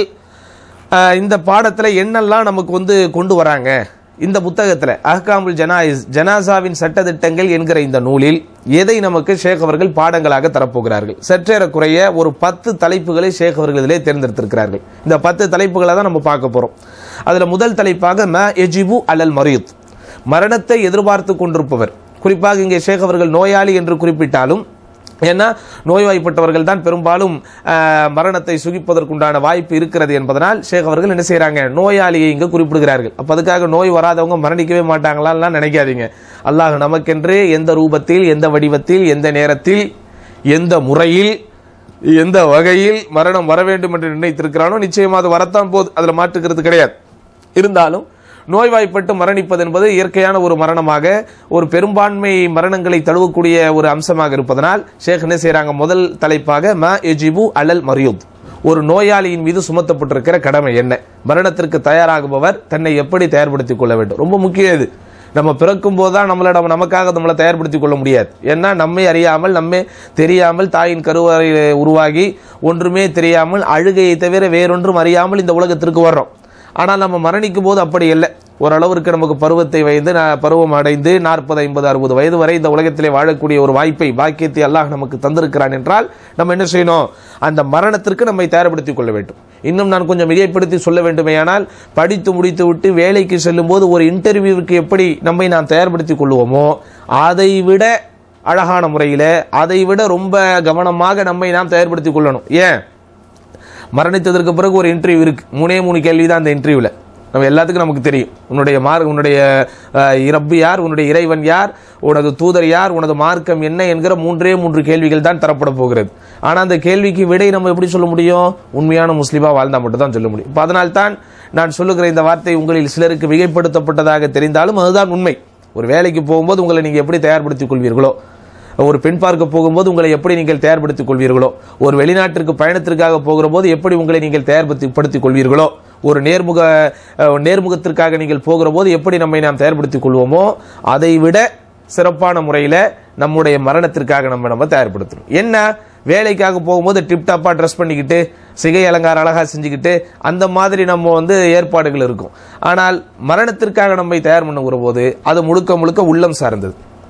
அஹ், இந்த பாடத்துல என்னெல்லாம் நமக்கு வந்து கொண்டு வராங்க இந்த புத்தகத்துல அஹ்காமுல் ஜனாயிஸ் ஜனாசாவின் சட்டதிட்டங்கள் என்கிற இந்த நூலில் எதை நமக்கு ஷேக் அவர்கள் பாடங்களாக தரப்போகிறார்கள் சற்றேறக்குறைய ஒரு பத்து தலைப்புகளை ஷேக் அவர்கள் இதிலே தேர்ந்தெடுத்திருக்கிறார்கள் இந்த பத்து தலைப்புகளை தான் நம்ம பார்க்க போறோம் அதுல முதல் தலைப்பாக ம எஜிபு அலல் மரியுத் மரணத்தை எதிர்பார்த்து கொண்டிருப்பவர் குறிப்பாக இங்கே ஷேக் அவர்கள் நோயாளி என்று குறிப்பிட்டாலும் ஏன்னா நோய்வாய்ப்பட்டவர்கள் தான் பெரும்பாலும் ஆஹ், மரணத்தை சுகிப்பதற்குண்டான வாய்ப்பு இருக்கிறது என்பதனால் ஷேக் அவர்கள் என்ன செய்றாங்க நோயாளியை இங்கு குறிப்பிடுகிறார்கள் அப்ப அதுக்காக நோய் வராதவங்க மரணிக்கவே மாட்டாங்களான்லாம் நினைக்காதீங்க அல்லாஹ் நமக்கென்று எந்த ரூபத்தில் எந்த வடிவத்தில் எந்த நேரத்தில் எந்த முறையில் எந்த வகையில் மரணம் வர வேண்டும் என்று நிர்ணயித்திருக்கிறானோ நிச்சயமா அது வரத்தான் போகுது அதுல மாற்றுக்கிறது கிடையாது இருந்தாலும் நோய்வாய்ப்பட்டு மரணிப்பது என்பது இயற்கையான ஒரு மரணமாக ஒரு பெரும்பான்மை மரணங்களை தழுவக்கூடிய ஒரு அம்சமாக இருப்பதனால் ஷேக் என்ன செய்றாங்க முதல் தலைப்பாக ம எஜிபு அலல் மரியுத் ஒரு நோயாளியின் மீது சுமத்தப்பட்டிருக்கிற கடமை என்ன மரணத்திற்கு தயாராகுபவர் தன்னை எப்படி தயார்படுத்திக் கொள்ள வேண்டும் ரொம்ப முக்கியம் இது நம்ம பிறக்கும் போதுதான் நம்மள நம்ம நமக்காக நம்மளை தயார்படுத்திக் கொள்ள முடியாது ஏன்னா நம்மை அறியாமல் நம்மை தெரியாமல் தாயின் கருவறையில் உருவாகி ஒன்றுமே தெரியாமல் அழுகையை தவிர வேறொன்றும் அறியாமல் இந்த உலகத்திற்கு வர்றோம் ஆனால் நம்ம மரணிக்கும் போது அப்படி இல்லை ஓரளவிற்கு நமக்கு பருவத்தை வயது நா- பருவம் அடைந்து நாற்பது ஐம்பது அறுபது வயது வரை இந்த உலகத்திலே வாழக்கூடிய ஒரு வாய்ப்பை பாக்கியத்தை அல்லாஹ் நமக்கு தந்திருக்கிறான் என்றால் நம்ம என்ன செய்யணும் அந்த மரணத்திற்கு நம்மை தயார்படுத்திக் கொள்ள வேண்டும் இன்னும் நான் கொஞ்சம் மிகைப்படுத்தி சொல்ல வேண்டுமேயானால் படித்து முடித்து விட்டு வேலைக்கு செல்லும் போது ஒரு இன்டர்வியூவுக்கு எப்படி நம்மை நாம் தயார்படுத்திக் கொள்வோமோ அதை விட அழகான முறையில அதை விட ரொம்ப கவனமாக நம்மை நாம் தயார்படுத்திக் கொள்ளணும் ஏன் மரணித்ததற்கு பிறகு ஒரு இன்டர்வியூ இருக்கு மூணே மூணு கேள்வி தான் அந்த இன்டர்வியூல நம்ம எல்லாத்துக்கும் நமக்கு தெரியும் உன்னுடைய மார்க் உன்னுடைய அஹ், இரப்பு யார் உன்னுடைய இறைவன் யார் உனது தூதர் யார் உனது மார்க்கம் என்ன என்கிற மூன்றே மூன்று கேள்விகள் தான் தரப்பட போகிறது ஆனா அந்த கேள்விக்கு விடை நம்ம எப்படி சொல்ல முடியும் உண்மையான முஸ்லீமா வாழ்ந்தா மட்டும் தான் சொல்ல முடியும் இப்ப அதனால்தான் நான் சொல்லுகிற இந்த வார்த்தை உங்களில் சிலருக்கு மிகைப்படுத்தப்பட்டதாக தெரிந்தாலும் அதுதான் உண்மை ஒரு வேலைக்கு போகும்போது உங்களை நீங்க எப்படி தயார்படுத்திக் கொள்வீர்களோ ஒரு பெண் பார்க்க போகும்போது உங்களை எப்படி நீங்கள் தயார்படுத்திக் கொள்வீர்களோ ஒரு வெளிநாட்டிற்கு பயணத்திற்காக போகிற போது எப்படி உங்களை நீங்கள் தயார்படுத்தி படுத்திக் கொள்வீர்களோ ஒரு நேர்முக அஹ், நேர்முகத்திற்காக நீங்கள் போகிற போது எப்படி நம்மை நாம் தயார்படுத்திக் கொள்வோமோ அதை விட சிறப்பான முறையில நம்முடைய மரணத்திற்காக நம்ம நம்ம தயார்படுத்தணும் என்ன வேலைக்காக போகும்போது டிப்டாப்பா ட்ரெஸ் பண்ணிக்கிட்டு சிகை அலங்காரம் அழகா செஞ்சுக்கிட்டு அந்த மாதிரி நம்ம வந்து ஏற்பாடுகள் இருக்கும் ஆனால் மரணத்திற்காக நம்மை தயார் பண்ணுகிற போது அது முழுக்க முழுக்க உள்ளம் சார்ந்தது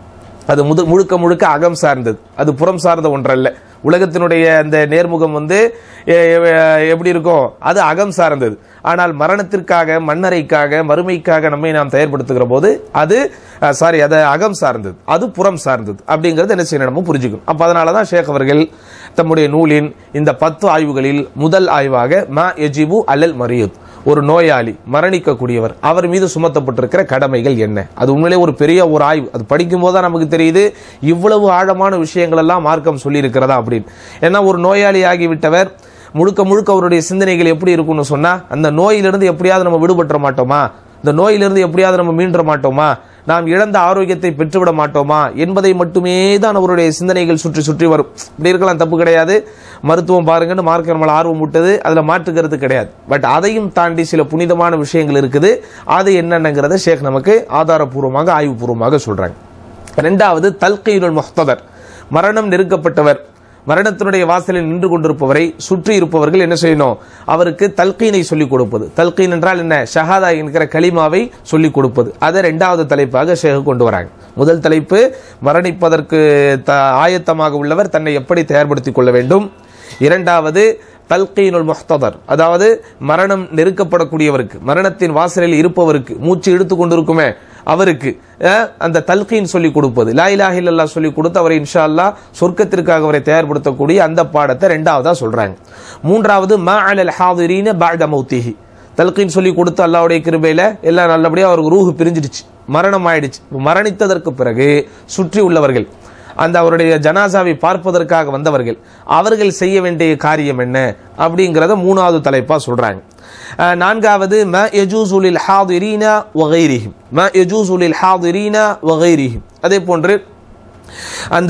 அது முது முழுக்க முழுக்க அகம் சார்ந்தது அது புறம் சார்ந்த ஒன்றல்ல உலகத்தினுடைய அந்த நேர்முகம் வந்து எ- எ- எப்படி இருக்கும் அது அகம் சார்ந்தது ஆனால் மரணத்திற்காக மண்ணறைக்காக மறுமைக்காக நம்மை நாம் தயார்படுத்துகிற போது அது சாரி அது அகம் சார்ந்தது அது புறம் சார்ந்தது அப்படிங்கிறது என்ன செய்யணும் நம்ம புரிஞ்சுக்கணும் அப்ப அதனால தான் ஷேக் அவர்கள் தம்முடைய நூலின் இந்த பத்து ஆய்வுகளில் முதல் ஆய்வாக ம எஜிபு அல்லல் மரியத் ஒரு நோயாளி மரணிக்கக்கூடியவர் அவர் மீது சுமத்தப்பட்டிருக்கிற கடமைகள் என்ன அது உண்மையிலே ஒரு பெரிய ஒரு ஆய்வு அது படிக்கும் போது தான் நமக்கு தெரியுது இவ்வளவு ஆழமான விஷயங்கள் எல்லாம் மார்க்கம் சொல்லி இருக்கிறதா அப்படின்னு ஏன்னா ஒரு நோயாளி ஆகிவிட்டவர் முழுக்க முழுக்க அவருடைய சிந்தனைகள் எப்படி இருக்கும்னு சொன்னா அந்த நோயிலிருந்து எப்படியாவது நம்ம விடுபட்டுற மாட்டோமா இந்த நோயிலிருந்து எப்படியாவது நம்ம மீண்டுற மாட்டோமா நாம் இழந்த ஆரோக்கியத்தை பெற்றுவிட மாட்டோமா என்பதை மட்டுமே தான் அவருடைய சிந்தனைகள் சுற்றி சுற்றி வரும் இப்படி இருக்கலாம் தப்பு கிடையாது மருத்துவம் பாருங்கன்னு மார்க்க நம்மளை ஆர்வம் விட்டது அதுல மாற்றுக்கிறது கிடையாது பட் அதையும் தாண்டி சில புனிதமான விஷயங்கள் இருக்குது அது என்னென்னங்கிறத ஷேக் நமக்கு ஆதாரபூர்வமாக ஆய்வுபூர்வமாக சொல்றாங்க ரெண்டாவது தல்கீனுல் முஹ்ததர் மரணம் நெருக்கப்பட்டவர் மரணத்தினுடைய வாசலில் நின்று கொண்டிருப்பவரை சுற்றி இருப்பவர்கள் என்ன செய்யணும் அவருக்கு தல்கீனை சொல்லிக் கொடுப்பது தல்கீன் என்றால் என்ன ஷஹாதா என்கிற கலிமாவை சொல்லிக் கொடுப்பது அதை ரெண்டாவது தலைப்பாக ஷேக் கொண்டு வராங்க முதல் தலைப்பு மரணிப்பதற்கு த- ஆயத்தமாக உள்ளவர் தன்னை எப்படி தயார்படுத்திக் கொள்ள வேண்டும் இரண்டாவது தல்கீனுல் முஹ்ததர் அதாவது மரணம் நெருக்கப்படக்கூடியவருக்கு மரணத்தின் வாசலில் இருப்பவருக்கு மூச்சு இழுத்து கொண்டிருக்குமே அவருக்கு அஹ், அந்த தல்கீன் சொல்லி கொடுப்பது லா இலாஹ இல்லல்லாஹ் சொல்லி கொடுத்து அவரை இன்ஷா அல்லாஹ் சொர்க்கத்திற்காக அவரை தயார்படுத்தக்கூடிய அந்த பாடத்தை ரெண்டாவதா சொல்றாங்க மூன்றாவது மா அலல் ஹாதிரீன பஅத மௌத்திஹி தல்கீன் சொல்லி கொடுத்து அல்லாஹ்வுடைய கிருபையில எல்லாம் நல்லபடியா அவருக்கு ரூஹு பிரிஞ்சிடுச்சு மரணம் ஆயிடுச்சு மரணித்ததற்கு பிறகு சுற்றி உள்ளவர்கள் அந்த அவருடைய ஜனாசாவை பார்ப்பதற்காக வந்தவர்கள் அவர்கள் செய்ய வேண்டிய காரியம் என்ன அப்படிங்கறத மூணாவது தலைப்பா சொல்றாங்க அஹ், நான்காவது ம யஜூசுலில் ஹாதிரீனா வகைரிஹிம் ம யஜூசுலில் ஹாதிரீனா வகைரிஹிம் அதே போன்று அந்த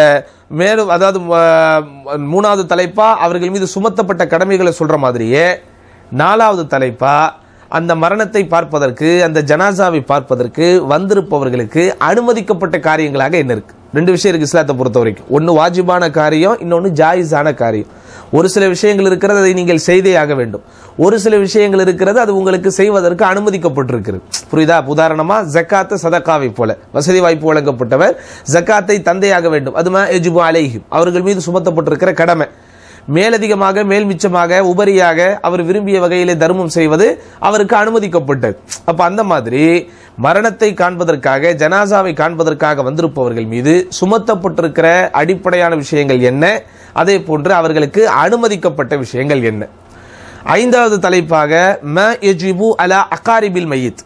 மேலும் அதாவது அஹ், மூணாவது தலைப்பா அவர்கள் மீது சுமத்தப்பட்ட கடமைகளை சொல்ற மாதிரியே நாலாவது தலைப்பா அந்த மரணத்தை பார்ப்பதற்கு அந்த ஜனாசாவை பார்ப்பதற்கு வந்திருப்பவர்களுக்கு அனுமதிக்கப்பட்ட காரியங்களாக என்ன இருக்கு ரெண்டு விஷயம் இருக்கு இஸ்லாத்தை பொறுத்த வரைக்கும் ஒன்னு வாஜிபான காரியம் இன்னொன்னு ஜாயிஸான காரியம் ஒரு சில விஷயங்கள் இருக்கிறது அதை நீங்கள் செய்தே ஆக வேண்டும் ஒரு சில விஷயங்கள் இருக்கிறது அது உங்களுக்கு செய்வதற்கு அனுமதிக்கப்பட்டிருக்கிறது புரியுதா உதாரணமா ஜக்காத்து சதக்காவை போல வசதி வாய்ப்பு வழங்கப்பட்டவர் ஜக்காத்தை தந்தையாக வேண்டும் அதுமா எஜுபு அலைஹிம் அவர்கள் மீது சுமத்தப்பட்டிருக்கிற கடமை மேலதிகமாக மேல் மிச்சமாக உபரியாக அவர் விரும்பிய வகையிலே தர்மம் செய்வது அவருக்கு அனுமதிக்கப்பட்டது அப்ப அந்த மாதிரி மரணத்தை காண்பதற்காக ஜனாசாவை காண்பதற்காக வந்திருப்பவர்கள் மீது சுமத்தப்பட்டிருக்கிற அடிப்படையான விஷயங்கள் என்ன அதே போன்று அவர்களுக்கு அனுமதிக்கப்பட்ட விஷயங்கள் என்ன ஐந்தாவது தலைப்பாக ம எஜிபு அலா அகாரிபில் மையத்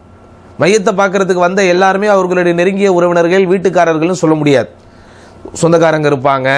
மையத்தை பார்க்கறதுக்கு வந்த எல்லாருமே அவர்களுடைய நெருங்கிய உறவினர்கள் வீட்டுக்காரர்கள்னு சொல்ல முடியாது சொந்தக்காரங்க இருப்பாங்க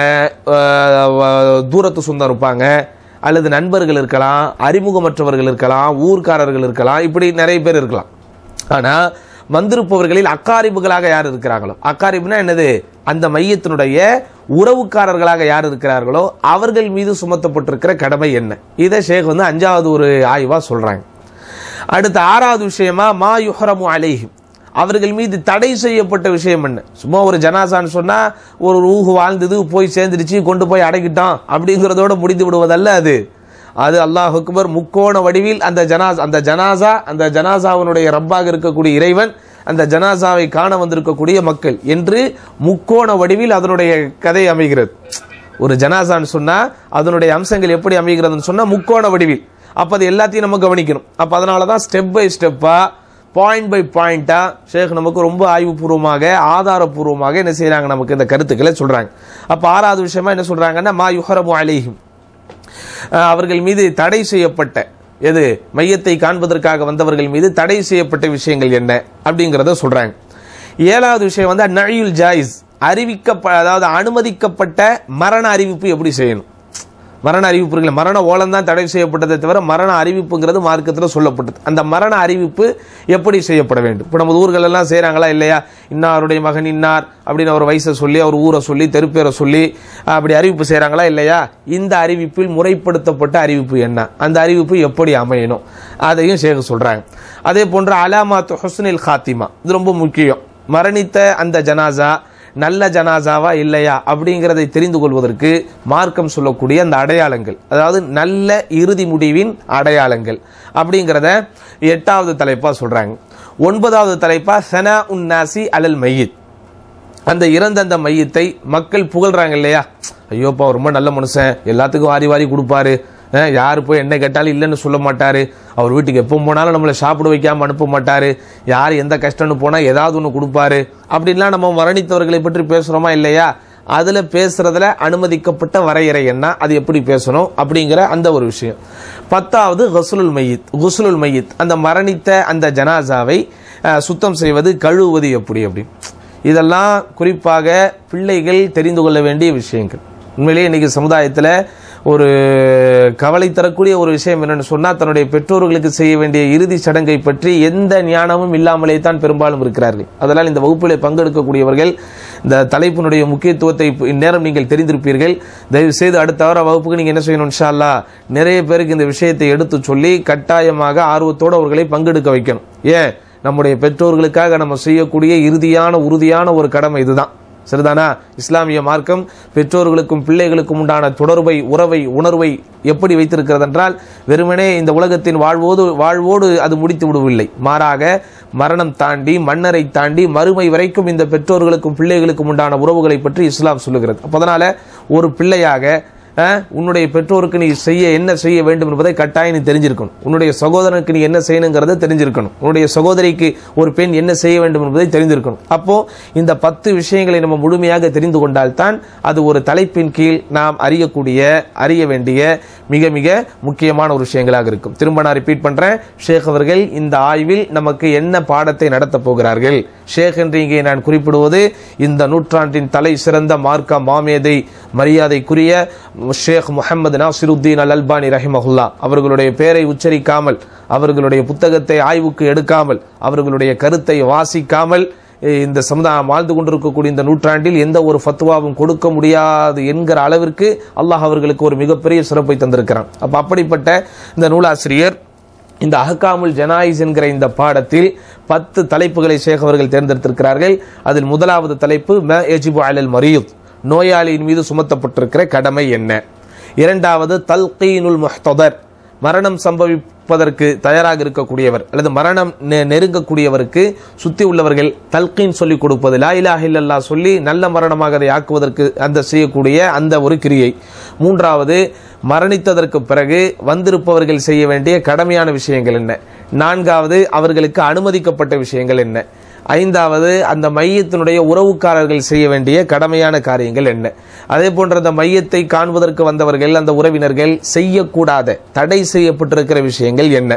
அஹ், தூரத்து சொந்தம் இருப்பாங்க அல்லது நண்பர்கள் இருக்கலாம் அறிமுகமற்றவர்கள் இருக்கலாம் ஊர்க்காரர்கள் இருக்கலாம் இப்படி நிறைய பேர் இருக்கலாம் ஆனா வந்திருப்பவர்களில் அக்காரிபுகளாக யார் இருக்கிறாங்களோ அக்காரிபுனா என்னது அந்த மையத்தினுடைய உறவுக்காரர்களாக யார் இருக்கிறார்களோ அவர்கள் மீது சுமத்தப்பட்டிருக்கிற கடமை என்ன இதை ஷேக் வந்து அஞ்சாவது ஒரு ஆய்வா சொல்றாங்க அடுத்த ஆறாவது விஷயமா மா யுஹரமு அலைஹிம் அவர்கள் மீது தடை செய்யப்பட்ட விஷயம் என்ன சும்மா ஒரு ஜனாசான்னு சொன்னா ஒரு ரூஹு வாழ்ந்தது போய் சேர்ந்துடுச்சு கொண்டு போய் அடக்கிட்டோம் அப்படிங்கிறதோட முடிந்து விடுவதல்ல அது அது அல்லாஹ் அக்பர் முக்கோண வடிவில் அந்த ஜனாஸ் அந்த ஜனாசா அந்த ஜனாசாவினுடைய ரப்பாக இருக்கக்கூடிய இறைவன் அந்த ஜனாசாவை காண வந்திருக்கக்கூடிய மக்கள் என்று முக்கோண வடிவில் அதனுடைய கதை அமைகிறது ஒரு ஜனாசான்னு சொன்னா அதனுடைய அம்சங்கள் எப்படி அமைகிறதுன்னு சொன்னா முக்கோண வடிவில் அப்ப அது எல்லாத்தையும் நம்ம கவனிக்கணும் அப்ப அதனால தான் ஸ்டெப் பை ஸ்டெப்பா பாயிண்ட் பை பாயிண்டா ஷேக் நமக்கு ரொம்ப ஆய்வுபூர்வமாக ஆதாரபூர்வமாக என்ன செய்றாங்க நமக்கு இந்த கருத்துக்களை சொல்றாங்க அப்ப ஆறாவது விஷயமா என்ன சொல்றாங்கன்னா மா யுஹரமு அலைஹிம் அஹ் அவர்கள் மீது தடை செய்யப்பட்ட எது மையத்தை காண்பதற்காக வந்தவர்கள் மீது தடை செய்யப்பட்ட விஷயங்கள் என்ன அப்படிங்கறத சொல்றாங்க ஏழாவது விஷயம் வந்து நழியுல் ஜாயிஸ் அறிவிக்க அதாவது அனுமதிக்கப்பட்ட மரண அறிவிப்பு எப்படி செய்யணும் மரண அறிவிப்பு இருக்குல்ல மரண ஓலம் தான் தடை செய்யப்பட்டதை தவிர மரண அறிவிப்புங்கிறது மார்க்கத்தில் சொல்லப்பட்டது அந்த மரண அறிவிப்பு எப்படி செய்யப்பட வேண்டும் இப்போ நம்ம ஊர்கள் எல்லாம் செய்றாங்களா இல்லையா இன்னாருடைய மகன் இன்னார் அப்படின்னு அவர் வயசை சொல்லி அவர் ஊரை சொல்லி தெருப்பேரை சொல்லி அப்படி அறிவிப்பு செய்றாங்களா இல்லையா இந்த அறிவிப்பில் முறைப்படுத்தப்பட்ட அறிவிப்பு என்ன அந்த அறிவிப்பு எப்படி அமையணும் அதையும் சேக சொல்றாங்க அதே போன்று அலாமாத்து ஹுஸ்னில் காத்திமா இது ரொம்ப முக்கியம் மரணித்த அந்த ஜனாசா நல்ல ஜனாசாவா இல்லையா அப்படிங்கிறதை தெரிந்து கொள்வதற்கு மார்க்கம் சொல்லக்கூடிய அந்த அடையாளங்கள் அதாவது நல்ல இறுதி முடிவின் அடையாளங்கள் அப்படிங்கிறத எட்டாவது தலைப்பா சொல்றாங்க ஒன்பதாவது தலைப்பா சனா உன்னாசி அலல் மையித் அந்த இறந்த அந்த மையத்தை மக்கள் புகழ்றாங்க இல்லையா ஐயோப்பா ரொம்ப நல்ல மனுஷன் எல்லாத்துக்கும் வாரி வாரி கொடுப்பாரு அஹ், யாரு போய் என்ன கேட்டாலும் இல்லைன்னு சொல்ல மாட்டாரு அவர் வீட்டுக்கு எப்போ போனாலும் நம்மளை சாப்பிட வைக்காம அனுப்ப மாட்டாரு யார் எந்த கஷ்டம்னு போனா ஏதாவது ஒன்று கொடுப்பாரு அப்படின்லாம் நம்ம மரணித்தவர்களை பற்றி பேசுறோமா இல்லையா அதுல பேசுறதுல அனுமதிக்கப்பட்ட வரையறை என்ன அது எப்படி பேசணும் அப்படிங்கிற அந்த ஒரு விஷயம் பத்தாவது ஹசுலுல் மையத் குசுலுல் மையத் அந்த மரணித்த அந்த ஜனாசாவை அஹ், சுத்தம் செய்வது கழுவுவது எப்படி அப்படி இதெல்லாம் குறிப்பாக பிள்ளைகள் தெரிந்து கொள்ள வேண்டிய விஷயங்கள் உண்மையிலேயே இன்னைக்கு சமுதாயத்தில் ஒரு கவலை தரக்கூடிய ஒரு விஷயம் என்னன்னு சொன்னா தன்னுடைய பெற்றோர்களுக்கு செய்ய வேண்டிய இறுதி சடங்கை பற்றி எந்த ஞானமும் இல்லாமலே தான் பெரும்பாலும் இருக்கிறார்கள் அதனால் இந்த வகுப்பிலே பங்கெடுக்கக்கூடியவர்கள் இந்த தலைப்பினுடைய முக்கியத்துவத்தை இப்ப இந்நேரம் நீங்கள் தெரிந்திருப்பீர்கள் தயவு செய்து அடுத்த வார வகுப்புக்கு நீங்க என்ன செய்யணும் இன்ஷா அல்லாஹ் நிறைய பேருக்கு இந்த விஷயத்தை எடுத்து சொல்லி கட்டாயமாக ஆர்வத்தோடு அவர்களை பங்கெடுக்க வைக்கணும் ஏன் நம்முடைய பெற்றோர்களுக்காக நம்ம செய்யக்கூடிய இறுதியான உறுதியான ஒரு கடமை இதுதான் சரிதானா இஸ்லாமிய மார்க்கம் பெற்றோர்களுக்கும் பிள்ளைகளுக்கும் உண்டான தொடர்பை உறவை உணர்வை எப்படி வைத்திருக்கிறது என்றால் வெறுமனே இந்த உலகத்தின் வாழ்வோடு வாழ்வோடு அது முடித்து விடவில்லை மாறாக மரணம் தாண்டி மன்னரை தாண்டி மறுமை வரைக்கும் இந்த பெற்றோர்களுக்கும் பிள்ளைகளுக்கும் உண்டான உறவுகளை பற்றி இஸ்லாம் சொல்லுகிறது அப்ப அதனால ஒரு பிள்ளையாக அஹ், உன்னுடைய பெற்றோருக்கு நீ செய்ய என்ன செய்ய வேண்டும் என்பதை கட்டாயம் நீ தெரிஞ்சிருக்கணும் உன்னுடைய சகோதரனுக்கு நீ என்ன செய்யணுங்கிறத தெரிஞ்சிருக்கணும் உன்னுடைய சகோதரிக்கு ஒரு பெண் என்ன செய்ய வேண்டும் என்பதை தெரிந்திருக்கணும் அப்போ இந்த பத்து விஷயங்களை நம்ம முழுமையாக தெரிந்து கொண்டால்தான் அது ஒரு தலைப்பின் கீழ் நாம் அறியக்கூடிய அறிய வேண்டிய மிக மிக முக்கியமான ஒரு விஷயங்களாக இருக்கும் திரும்ப நான் ரிப்பீட் பண்றேன் ஷேக் அவர்கள் இந்த ஆய்வில் நமக்கு என்ன பாடத்தை நடத்தப் போகிறார்கள் ஷேக் என்று இங்கே நான் குறிப்பிடுவது இந்த நூற்றாண்டின் தலை சிறந்த மார்க்க மாமேதை மரியாதைக்குரிய ஷேக் முஹம்மது நாசிருத்தீன் அல் அல்பானி ரஹிமஹுல்லா அவர்களுடைய பெயரை உச்சரிக்காமல் அவர்களுடைய புத்தகத்தை ஆய்வுக்கு எடுக்காமல் அவர்களுடைய கருத்தை வாசிக்காமல் இந்த சமுதாயம் வாழ்ந்து கொண்டிருக்கக்கூடிய இந்த நூற்றாண்டில் எந்த ஒரு ஃபத்வாவும் கொடுக்க முடியாது என்கிற அளவிற்கு அல்லாஹ் அவர்களுக்கு ஒரு மிகப்பெரிய சிறப்பை தந்திருக்கிறான் அப்ப அப்படிப்பட்ட இந்த நூலாசிரியர் இந்த அஹ்காமுல் ஜனாயிஸ் என்கிற இந்த பாடத்தில் பத்து தலைப்புகளை ஷேக் அவர்கள் தேர்ந்தெடுத்திருக்கிறார்கள் அதில் முதலாவது தலைப்பு ம எஜிபு அலல் மரீத் நோயாளியின் மீது சுமத்தப்பட்டிருக்கிற கடமை என்ன இரண்டாவது தல்கீனுல் முஹ்ததர் மரணம் சம்பவிப்பதற்கு தயாராக இருக்கக்கூடியவர் அல்லது மரணம் நெ- நெருங்கக்கூடியவருக்கு சுத்தி உள்ளவர்கள் தல்கீன் சொல்லிக் கொடுப்பது லா இலாஹ இல்லல்லாஹ் சொல்லி நல்ல மரணமாக அதை ஆக்குவதற்கு அந்த செய்யக்கூடிய அந்த ஒரு கிரியை மூன்றாவது மரணித்ததற்கு பிறகு வந்திருப்பவர்கள் செய்ய வேண்டிய கடமையான விஷயங்கள் என்ன நான்காவது அவர்களுக்கு அனுமதிக்கப்பட்ட விஷயங்கள் என்ன ஐந்தாவது அந்த மையத்தினுடைய உறவுக்காரர்கள் செய்ய வேண்டிய கடமையான காரியங்கள் என்ன அதே போன்ற அந்த மையத்தை காண்பதற்கு வந்தவர்கள் அந்த உறவினர்கள் செய்யக்கூடாத தடை செய்யப்பட்டிருக்கிற விஷயங்கள் என்ன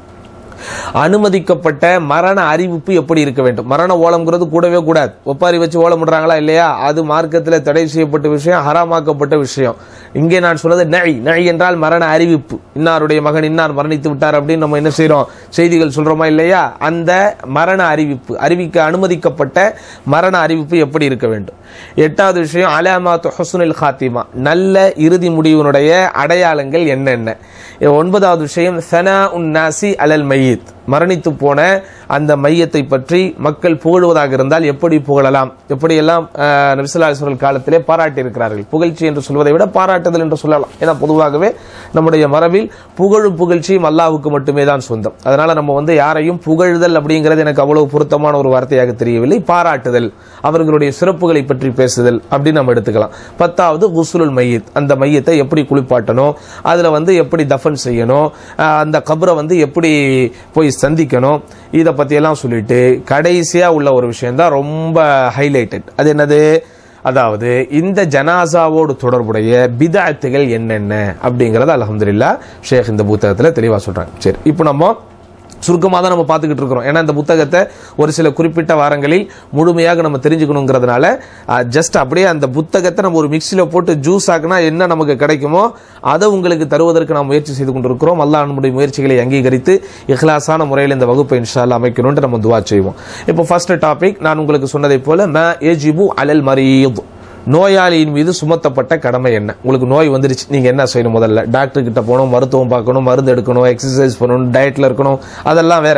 அனுமதிக்கப்பட்ட மரண அறிவிப்பு எப்படி இருக்க வேண்டும் மரண ஓலம்ங்கிறது கூடவே கூடாது ஒப்பாரி வச்சு ஓலம் விடுறாங்களா இல்லையா அது மார்க்கத்தில் தடை செய்யப்பட்ட விஷயம் ஹராமாக்கப்பட்ட விஷயம் இங்கே நான் சொன்னது நை நை என்றால் மரண அறிவிப்பு இன்னாருடைய மகன் இன்னார் மரணித்து விட்டார் அப்படின்னு நம்ம என்ன செய்றோம் செய்திகள் சொல்றோமா இல்லையா அந்த மரண அறிவிப்பு அறிவிக்க அனுமதிக்கப்பட்ட மரண அறிவிப்பு எப்படி இருக்க வேண்டும் எட்டாவது விஷயம் அலாமாத்து ஹுஸ்னுல் ஹாத்திமா நல்ல இறுதி முடிவினுடைய அடையாளங்கள் என்னென்ன ஒன்பதாவது விஷயம் சனா உன் நாசி அலல் மையத் மரணித்து போன அந்த மையத்தை பற்றி மக்கள் புகழுவதாக இருந்தால் எப்படி புகழலாம் எப்படியெல்லாம் அஹ், நபிசுல்லா அலிஸ்வரல் காலத்திலே பாராட்டி இருக்கிறார்கள் புகழ்ச்சி என்று சொல்வதை விட பாராட்டுதல் என்று சொல்லலாம் ஏன்னா பொதுவாகவே நம்முடைய மரபில் புகழும் புகழ்ச்சியும் அல்லாஹ்வுக்கு மட்டுமே தான் சொந்தம் அதனால நம்ம வந்து யாரையும் புகழ்தல் அப்படிங்கிறது எனக்கு அவ்வளவு பொருத்தமான ஒரு வார்த்தையாக தெரியவில்லை பாராட்டுதல் அவர்களுடைய சிறப்புகளை பற்றி பேசுதல் அப்படின்னு நம்ம எடுத்துக்கலாம் பத்தாவது குசுலுல் மையத் அந்த மையத்தை எப்படி குளிப்பாட்டணும் அதுல வந்து எப்படி தஃபன் செய்யணும் ஆஹ் அந்த கபரை வந்து எப்படி போய் சந்திக்கணும் இதை பத்தியெல்லாம் சொல்லிட்டு கடைசியா உள்ள ஒரு விஷயம் தான் ரொம்ப ஹைலைட்டட் அது என்னது அதாவது இந்த ஜனாசாவோடு தொடர்புடைய பிதாத்துகள் என்னென்ன அப்படிங்கறத அல்ஹம்துலில்லாஹ் ஷேக் இந்த புத்தகத்துல தெளிவா சொல்றாங்க சரி இப்போ நம்ம சுருக்கமாக தான் நம்ம பார்த்துக்கிட்டு இருக்கிறோம் ஏன்னா இந்த புத்தகத்தை ஒரு சில குறிப்பிட்ட வாரங்களில் முழுமையாக நம்ம தெரிஞ்சுக்கணுங்கிறதுனால ஜஸ்ட் அப்படியே அந்த புத்தகத்தை நம்ம ஒரு மிக்சியில் போட்டு ஜூஸ் ஆக்குனா என்ன நமக்கு கிடைக்குமோ அதை உங்களுக்கு தருவதற்கு நாம் முயற்சி செய்து கொண்டிருக்கிறோம் அல்லாஹ் நம்முடைய முயற்சிகளை அங்கீகரித்து இஹ்லாஸான முறையில் இந்த வகுப்பை இன்ஷால்லா அமைக்கணும்னு நம்ம துவா செய்வோம் இப்போ ஃபர்ஸ்ட் டாபிக் நான் உங்களுக்கு சொன்னதை போல ம ஏஜிபு அலல் மரீத் நோயாளியின் மீது சுமத்தப்பட்ட கடமை என்ன உங்களுக்கு நோய் வந்துருச்சு நீங்க என்ன செய்யணும் முதல்ல டாக்டர் கிட்ட போகணும் மருத்துவம் பார்க்கணும் மருந்து எடுக்கணும் எக்ஸசைஸ் பண்ணணும் டயட்ல இருக்கணும் அதெல்லாம் வேற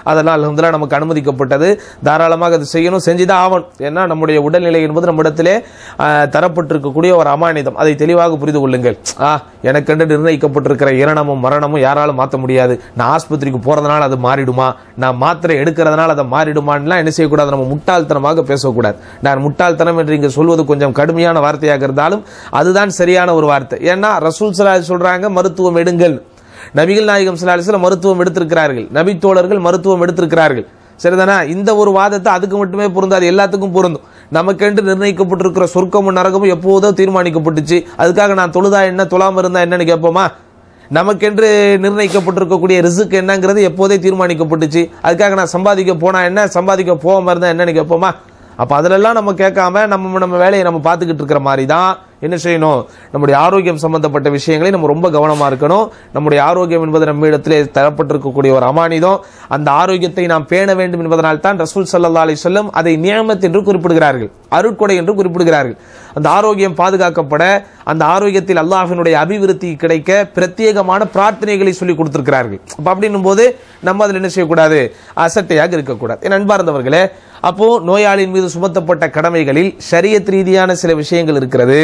அதெல்லாம் அல்ஹம்துலில்லாஹ் நமக்கு அனுமதிக்கப்பட்டது தாராளமாக அது செய்யணும் செஞ்சுதான் ஆகணும் ஏன்னா நம்முடைய உடல்நிலை என்பது நம்மிடத்திலே ஆஹ், தரப்பட்டிருக்கக்கூடிய ஒரு அமானிதம் அதை தெளிவாக புரிந்து கொள்ளுங்கள் ஆ எனக்கென்று நிர்ணயிக்கப்பட்டிருக்கிற இரணமும் மரணமும் யாராலும் மாற்ற முடியாது நான் ஆஸ்பத்திரிக்கு போறதுனால அது மாறிடுமா நான் மாத்திரை எடுக்கிறதுனால அதை மாறிடுமான்லாம் என்ன செய்யக்கூடாது நம்ம முட்டாள்தனமாக பேசக்கூடாது நான் முட்டாள்தனம் என்று இங்க சொல்வது கொஞ்சம் கடுமையான வார்த்தையாக இருந்தாலும் அதுதான் சரியான ஒரு வார்த்தை ஏன்னா ரசூல் சலாஹ் சொல்றாங்க மருத்துவம் எடுங்கள் நபிகள் நாயகம் சலாஹிஸ்ல மருத்துவம் எடுத்திருக்கிறார்கள் நபி தோழர்கள் மருத்துவம் எடுத்திருக்கிறார்கள் சரிதானா இந்த ஒரு வாதத்தை அதுக்கு மட்டுமே பொருந்தாது எல்லாத்துக்கும் பொருந்தும் நமக்கென்று நிர்ணயிக்கப்பட்டிருக்கிற சொர்க்கமும் நரகமும் எப்போதோ தீர்மானிக்கப்பட்டுச்சு அதுக்காக நான் தொழுதா என்ன தொழாம இருந்தா என்னன்னு கேட்போமா நமக்கென்று நிர்ணயிக்கப்பட்டிருக்கக்கூடிய ரிசுக்கு என்னங்கிறது எப்போதே தீர்மானிக்கப்பட்டுச்சு அதுக்காக நான் சம்பாதிக்க போனா என்ன சம்பாதிக்க போகாம இருந்தா என்னன்னு கேட்போமா அப்ப அதிலெல்லாம் நம்ம கேட்காம நம்ம நம்ம வேலையை நம்ம பார்த்துக்கிட்டு இருக்கிற மாதிரி தான் என்ன செய்யணும் நம்முடைய ஆரோக்கியம் சம்பந்தப்பட்ட விஷயங்களை நம்ம ரொம்ப கவனமா இருக்கணும் நம்முடைய ஆரோக்கியம் என்பது நம்ம இடத்திலே தரப்பட்டிருக்கக்கூடிய ஒரு அமானிதம் அந்த ஆரோக்கியத்தை நாம் பேண வேண்டும் என்பதனால் தான் ரசூல் சல்லா அலி சொல்லம் அதை நியமத் என்று குறிப்பிடுகிறார்கள் அருட்கொடை என்று குறிப்பிடுகிறார்கள் அந்த ஆரோக்கியம் பாதுகாக்கப்பட அந்த ஆரோக்கியத்தில் அல்லாஹினுடைய அபிவிருத்தி கிடைக்க பிரத்யேகமான பிரார்த்தனைகளை சொல்லி கொடுத்திருக்கிறார்கள் அப்ப அப்படின்னும் போது நம்ம அதில் என்ன செய்யக்கூடாது அசட்டையாக இருக்கக்கூடாது என் அன்பார்ந்தவர்களே அப்போ நோயாளியின் மீது சுமத்தப்பட்ட கடமைகளில் ஷரியத் ரீதியான சில விஷயங்கள் இருக்கிறது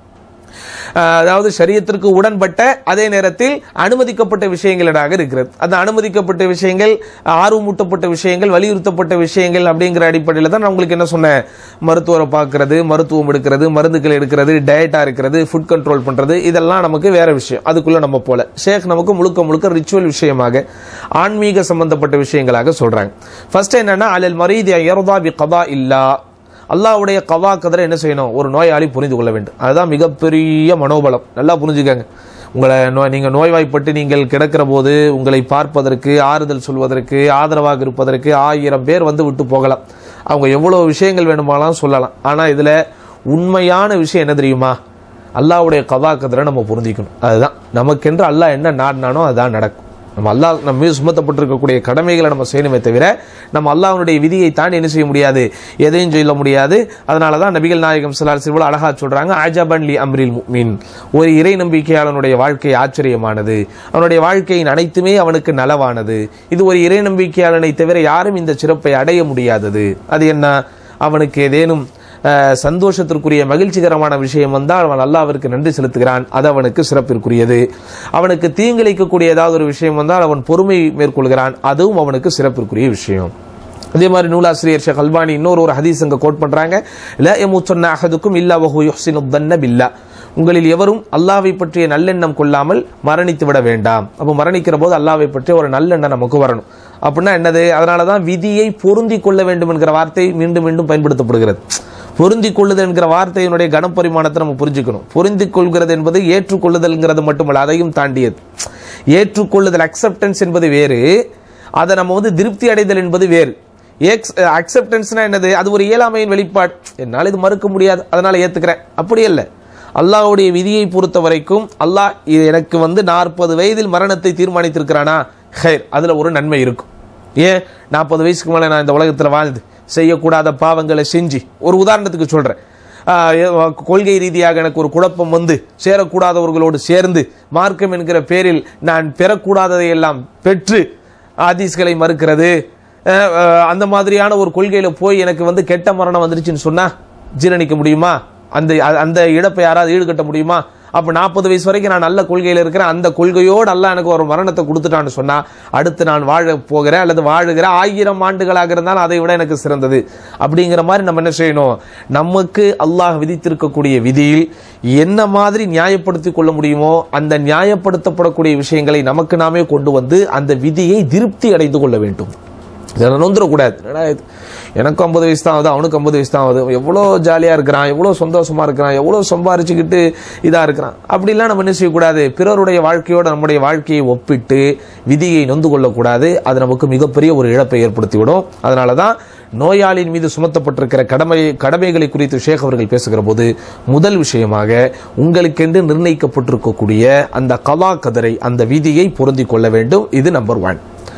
அஹ் அதாவது சரியத்திற்கு உடன்பட்ட அதே நேரத்தில் அனுமதிக்கப்பட்ட விஷயங்களாக இருக்கிறது அந்த அனுமதிக்கப்பட்ட விஷயங்கள் ஆர்வமூட்டப்பட்ட விஷயங்கள் வலியுறுத்தப்பட்ட விஷயங்கள் அப்படிங்கிற அடிப்படையில் தான் நான் உங்களுக்கு என்ன சொன்னேன் மருத்துவரை பார்க்கறது மருத்துவம் எடுக்கிறது மருந்துகள் எடுக்கிறது டயட்டா இருக்கிறது ஃபுட் கண்ட்ரோல் பண்றது இதெல்லாம் நமக்கு வேற விஷயம் அதுக்குள்ள நம்ம போல ஷேக் நமக்கு முழுக்க முழுக்க ரிச்சுவல் விஷயமாக ஆன்மீக சம்பந்தப்பட்ட விஷயங்களாக சொல்றாங்க ஃபர்ஸ்ட் என்னன்னா அலல் மரீதி யர்தா பி கதா இல்லா அல்லாஹ்வுடைய கவா கதரை என்ன செய்யணும் ஒரு நோயாளி புரிந்து கொள்ள வேண்டும் அதுதான் மிகப்பெரிய மனோபலம் நல்லா புரிஞ்சுக்கங்க உங்களை நோய் நீங்க நோய்வாய்ப்பட்டு நீங்கள் கிடக்கிற போது உங்களை பார்ப்பதற்கு ஆறுதல் சொல்வதற்கு ஆதரவாக இருப்பதற்கு ஆயிரம் பேர் வந்து விட்டு போகலாம் அவங்க எவ்வளவு விஷயங்கள் வேணுமானாலும் சொல்லலாம் ஆனா இதுல உண்மையான விஷயம் என்ன தெரியுமா அல்லாஹ்வுடைய கவா கதரை நம்ம புரிஞ்சிக்கணும் அதுதான் நமக்கென்று அல்லாஹ் என்ன நாடினானோ அதுதான் நடக்கும் நம்ம அல்லாஹ் நம்ம மீது சுமத்தப்பட்டிருக்கக்கூடிய கடமைகளை நம்ம செய்யணுமே தவிர நம்ம அல்லாஹ்வுடைய விதியை தாண்டி என்ன செய்ய முடியாது எதையும் சொல்ல முடியாது அதனால தான் நபிகள் நாயகம் ஸல்லல்லாஹு அலைஹி அழகா சொல்றாங்க அஜபன் லி அம்ரில் முஃமின் ஒரு இறை நம்பிக்கையாளனுடைய வாழ்க்கை ஆச்சரியமானது அவனுடைய வாழ்க்கையின் அனைத்துமே அவனுக்கு நலவானது இது ஒரு இறை நம்பிக்கையாளனை தவிர யாரும் இந்த சிறப்பை அடைய முடியாதது அது என்ன அவனுக்கு ஏதேனும் அஹ், சந்தோஷத்திற்குரிய மகிழ்ச்சிகரமான விஷயம் வந்தால் அவன் அல்லாவிற்கு நன்றி செலுத்துகிறான் அது அவனுக்கு சிறப்பிற்குரியது அவனுக்கு தீங்கிழைக்கக்கூடிய ஏதாவது ஒரு விஷயம் வந்தால் அவன் பொறுமை மேற்கொள்கிறான் அதுவும் அவனுக்கு சிறப்பிற்குரிய விஷயம் அதே மாதிரி நூலாசிரியர் ஷேக் அல்பானி இன்னொரு ஒரு ஹதீஸ் அங்க கோட் பண்றாங்க ல யமுத்துன்ன அஹதுக்கும் இல்லா வஹு யுஹ்சினு தன்ன பில்லா உங்களில் எவரும் அல்லாவை பற்றிய நல்லெண்ணம் கொள்ளாமல் மரணித்து விட வேண்டாம் அப்போ மரணிக்கிற போது அல்லாவை பற்றிய ஒரு நல்லெண்ணம் நமக்கு வரணும் அப்படின்னா என்னது அதனாலதான் விதியை பொருந்தி கொள்ள வேண்டும் என்கிற வார்த்தை மீண்டும் மீண்டும் பயன்படுத்தப்படுகிறது பொருந்தி கொள்ளுதல் என்கிற வார்த்தையினுடைய கனப்பரிமாணத்தை நம்ம புரிஞ்சுக்கணும் பொருந்தி கொள்கிறது என்பது ஏற்றுக்கொள்ளுதல்ங்கிறது மட்டுமல்ல அதையும் தாண்டியது ஏற்றுக்கொள்ளுதல் அக்செப்டன்ஸ் என்பது வேறு அதை நம்ம வந்து திருப்தி அடைதல் என்பது வேறு அக்செப்டன்ஸ்னா என்னது அது ஒரு இயலாமையின் வெளிப்பாடு என்னால் இது மறுக்க முடியாது அதனால ஏத்துக்கிறேன் அப்படி அல்ல அல்லாஹ்வுடைய விதியை பொறுத்த வரைக்கும் அல்லாஹ் இது எனக்கு வந்து நாற்பது வயதில் மரணத்தை தீர்மானித்திருக்கிறானா ஹைர் அதுல ஒரு நன்மை இருக்கும் ஏன் நாற்பது வயசுக்கு மேலே நான் இந்த உலகத்தில் வாழ்ந்து செய்யக்கூடாத பாவங்களை செஞ்சு ஒரு உதாரணத்துக்கு சொல்றேன் ஆஹ் ஏ- கொள்கை ரீதியாக எனக்கு ஒரு குழப்பம் வந்து சேரக்கூடாதவர்களோடு சேர்ந்து மார்க்கம் என்கிற பேரில் நான் பெறக்கூடாததை எல்லாம் பெற்று ஆதீஸ்களை மறுக்கிறது அஹ், அஹ், அந்த மாதிரியான ஒரு கொள்கையில போய் எனக்கு வந்து கெட்ட மரணம் வந்துருச்சுன்னு சொன்னா ஜீரணிக்க முடியுமா அந்த அந்த இழப்பை யாராவது ஈடுகட்ட முடியுமா அப்ப நாற்பது வயசு வரைக்கும் நான் நல்ல கொள்கையில இருக்கிறேன் அந்த கொள்கையோடு அல்ல எனக்கு ஒரு மரணத்தை கொடுத்துட்டான்னு சொன்னா அடுத்து நான் வாழ போகிறேன் அல்லது வாழுகிற ஆயிரம் ஆண்டுகளாக இருந்தாலும் அதை விட எனக்கு சிறந்தது அப்படிங்கிற மாதிரி நம்ம என்ன செய்யணும் நமக்கு அல்லாஹ் விதித்திருக்கக்கூடிய விதியில் என்ன மாதிரி நியாயப்படுத்திக் கொள்ள முடியுமோ அந்த நியாயப்படுத்தப்படக்கூடிய விஷயங்களை நமக்கு நாமே கொண்டு வந்து அந்த விதியை திருப்தி அடைந்து கொள்ள வேண்டும் இதை நொந்துடக்கூடாது என்னடா இது எனக்கும் ஐம்பது வயசு தான் ஆகுது அவனுக்கு ஐம்பது வயசு தான் ஆகுது எவ்வளோ ஜாலியாக இருக்கிறான் எவ்வளோ சந்தோஷமா இருக்கிறான் எவ்வளோ சம்பாரிச்சுக்கிட்டு இதாக இருக்கிறான் அப்படிலாம் நம்ம என்ன செய்யக்கூடாது பிறருடைய வாழ்க்கையோட நம்முடைய வாழ்க்கையை ஒப்பிட்டு விதியை நொந்து கொள்ளக்கூடாது அது நமக்கு மிகப்பெரிய ஒரு இழப்பை ஏற்படுத்திவிடும் அதனால தான் நோயாளியின் மீது சுமத்தப்பட்டிருக்கிற கடமை கடமைகளை குறித்து ஷேக் அவர்கள் பேசுகிற போது முதல் விஷயமாக உங்களுக்கென்று நிர்ணயிக்கப்பட்டிருக்கக்கூடிய அந்த கலா கதரை அந்த விதியை பொருந்திக் கொள்ள வேண்டும் இது நம்பர் ஒன்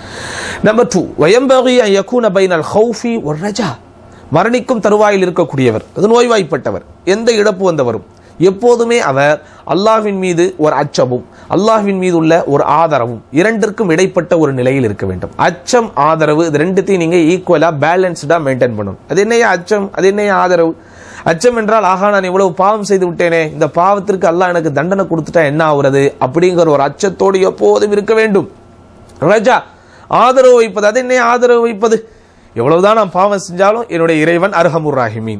நம்பர் டூ வயம்பகி யக்கூன பைனல் ஹவுஃபி ஒரு ரஜா மரணிக்கும் தருவாயில் இருக்கக்கூடியவர் அது நோய்வாய்ப்பட்டவர் எந்த இழப்பு வந்தவரும் எப்போதுமே அவர் அல்லாஹ்வின் மீது ஒரு அச்சமும் அல்லாஹ்வின் மீது உள்ள ஒரு ஆதரவும் இரண்டிற்கும் இடைப்பட்ட ஒரு நிலையில் இருக்க வேண்டும் அச்சம் ஆதரவு இது ரெண்டுத்தையும் நீங்க ஈக்குவலா பேலன்ஸ்டா மெயின்டைன் பண்ணணும் அது என்னையா அச்சம் அது என்னையா ஆதரவு அச்சம் என்றால் ஆகா நான் இவ்வளவு பாவம் செய்து விட்டேனே இந்த பாவத்திற்கு அல்லாஹ் எனக்கு தண்டனை கொடுத்துட்டா என்ன ஆகுறது அப்படிங்கிற ஒரு அச்சத்தோடு எப்போதும் இருக்க வேண்டும் ராஜா ஆதரவு வைப்பது அது என்ன ஆதரவு வைப்பது எவ்வளவுதான் நான் பாவம் செஞ்சாலும் என்னுடைய இறைவன் அர்ஹமுர் ராஹிமீன்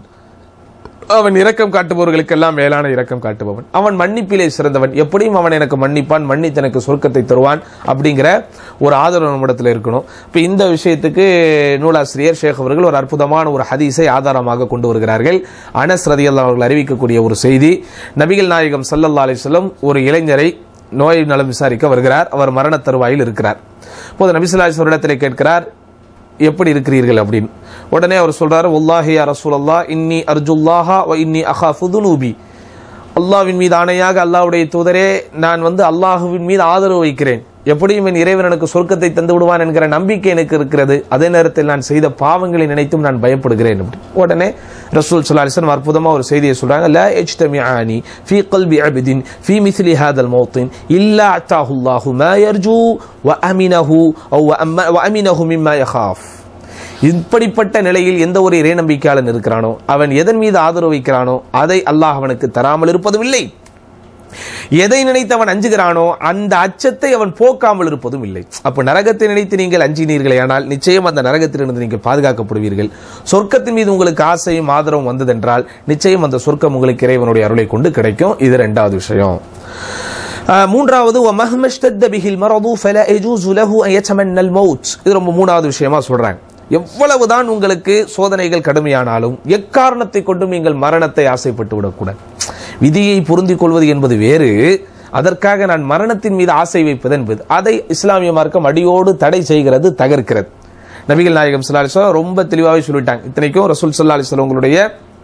அவன் இரக்கம் காட்டுபவர்களுக்கெல்லாம் மேலான இரக்கம் காட்டுபவன் அவன் மன்னிப்பிலே சிறந்தவன் எப்படியும் அவன் எனக்கு மன்னிப்பான் மன்னித்து எனக்கு சொர்க்கத்தை தருவான் அப்படிங்கிற ஒரு ஆதரவு நம்மிடத்தில் இருக்கணும் இப்போ இந்த விஷயத்துக்கு நூலாசிரியர் ஷேக் அவர்கள் ஒரு அற்புதமான ஒரு ஹதீஸை ஆதாரமாக கொண்டு வருகிறார்கள் அனஸ் ரதியல்லா அவர்கள் அறிவிக்கக்கூடிய ஒரு செய்தி நபிகள் நாயகம் சல்லல்லா அலிஸ்லம் ஒரு இளைஞரை நோய் நலம் விசாரிக்க வருகிறார் அவர் மரண தருவாயில் இருக்கிறார் இப்போது நபிசுல்லாஸ் இடத்திலே கேட்கிறார் எப்படி இருக்கிறீர்கள் அப்படின்னு உடனே அவர் சொல்றாரு உல்லாஹி யா ரசூலல்லா இன்னி அர்ஜுல்லாஹா வ இன்னி அஹாஃபு துனூபி அல்லாஹ்வின் மீது ஆணையாக அல்லாஹ்வுடைய தூதரே நான் வந்து அல்லாஹுவின் மீது ஆதரவு வைக்கிறேன் எப்படியும் என் இறைவன் எனக்கு சொர்க்கத்தை தந்து விடுவான் என்கிற நம்பிக்கை எனக்கு இருக்கிறது அதே நேரத்தில் நான் செய்த பாவங்களை நினைத்தும் நான் பயப்படுகிறேன் அப்படி உடனே ரசூல் சுல்லாலிசன் அற்புதமா ஒரு செய்தியை சொல்றாங்க லா எஜ்தமிஆனி ஃபீ கல்பி அபிதின் ஃபீ மிஸ்லி ஹாதல் மௌத்தின் இல்லா அத்தாஹுல்லாஹு மா யர்ஜூ வ அமினஹு அவ் வ அமினஹு மிம்மா யகாஃப் இப்படிப்பட்ட நிலையில் எந்த ஒரு இறை நம்பிக்கையாளன் இருக்கிறானோ அவன் எதன் மீது ஆதரவு வைக்கிறானோ அதை அல்லாஹ் அவனுக்கு தராமல் இருப்பதும் இல்லை எதை நினைத்து அவன் அஞ்சுகிறானோ அந்த அச்சத்தை அவன் போக்காமல் இருப்பதும் இல்லை அப்ப நரகத்தை நினைத்து நீங்கள் அஞ்சினீர்களே ஆனால் நிச்சயம் அந்த நரகத்திலிருந்து நீங்கள் பாதுகாக்கப்படுவீர்கள் சொர்க்கத்தின் மீது உங்களுக்கு ஆசையும் ஆதரவும் வந்ததென்றால் நிச்சயம் அந்த சொர்க்கம் உங்களுக்கு இறைவனுடைய அருளை கொண்டு கிடைக்கும் இது ரெண்டாவது விஷயம் ஆஹ், மூன்றாவது وَمَهْمَا اشْتَدَّ بِهِ الْمَرَضُ فَلَا يَجُوزُ لَهُ أَن يَتَمَنَّى الْمَوْتِ இது ரொம்ப மூணாவது விஷயமா சொல்றாங்க எவ்வளவுதான் உங்களுக்கு சோதனைகள் கடுமையானாலும் எக்காரணத்தை கொண்டும் நீங்கள் மரணத்தை ஆசைப்பட்டு விடக்கூடாது விதியை பொருந்திக் கொள்வது என்பது வேறு அதற்காக நான் மரணத்தின் மீது ஆசை வைப்பது என்பது அதை இஸ்லாமிய மார்க்கம் அடியோடு தடை செய்கிறது தகர்க்கிறது நபிகள் நாயகம் ஸல்லல்லாஹு அலைஹி வஸல்லம் ரொம்ப தெளிவாகவே சொல்லிட்டாங்க இத்தனைக்கும் ரசூல் ஸல்லல்லாஹு அலைஹி வஸல்லம் உங்களுடைய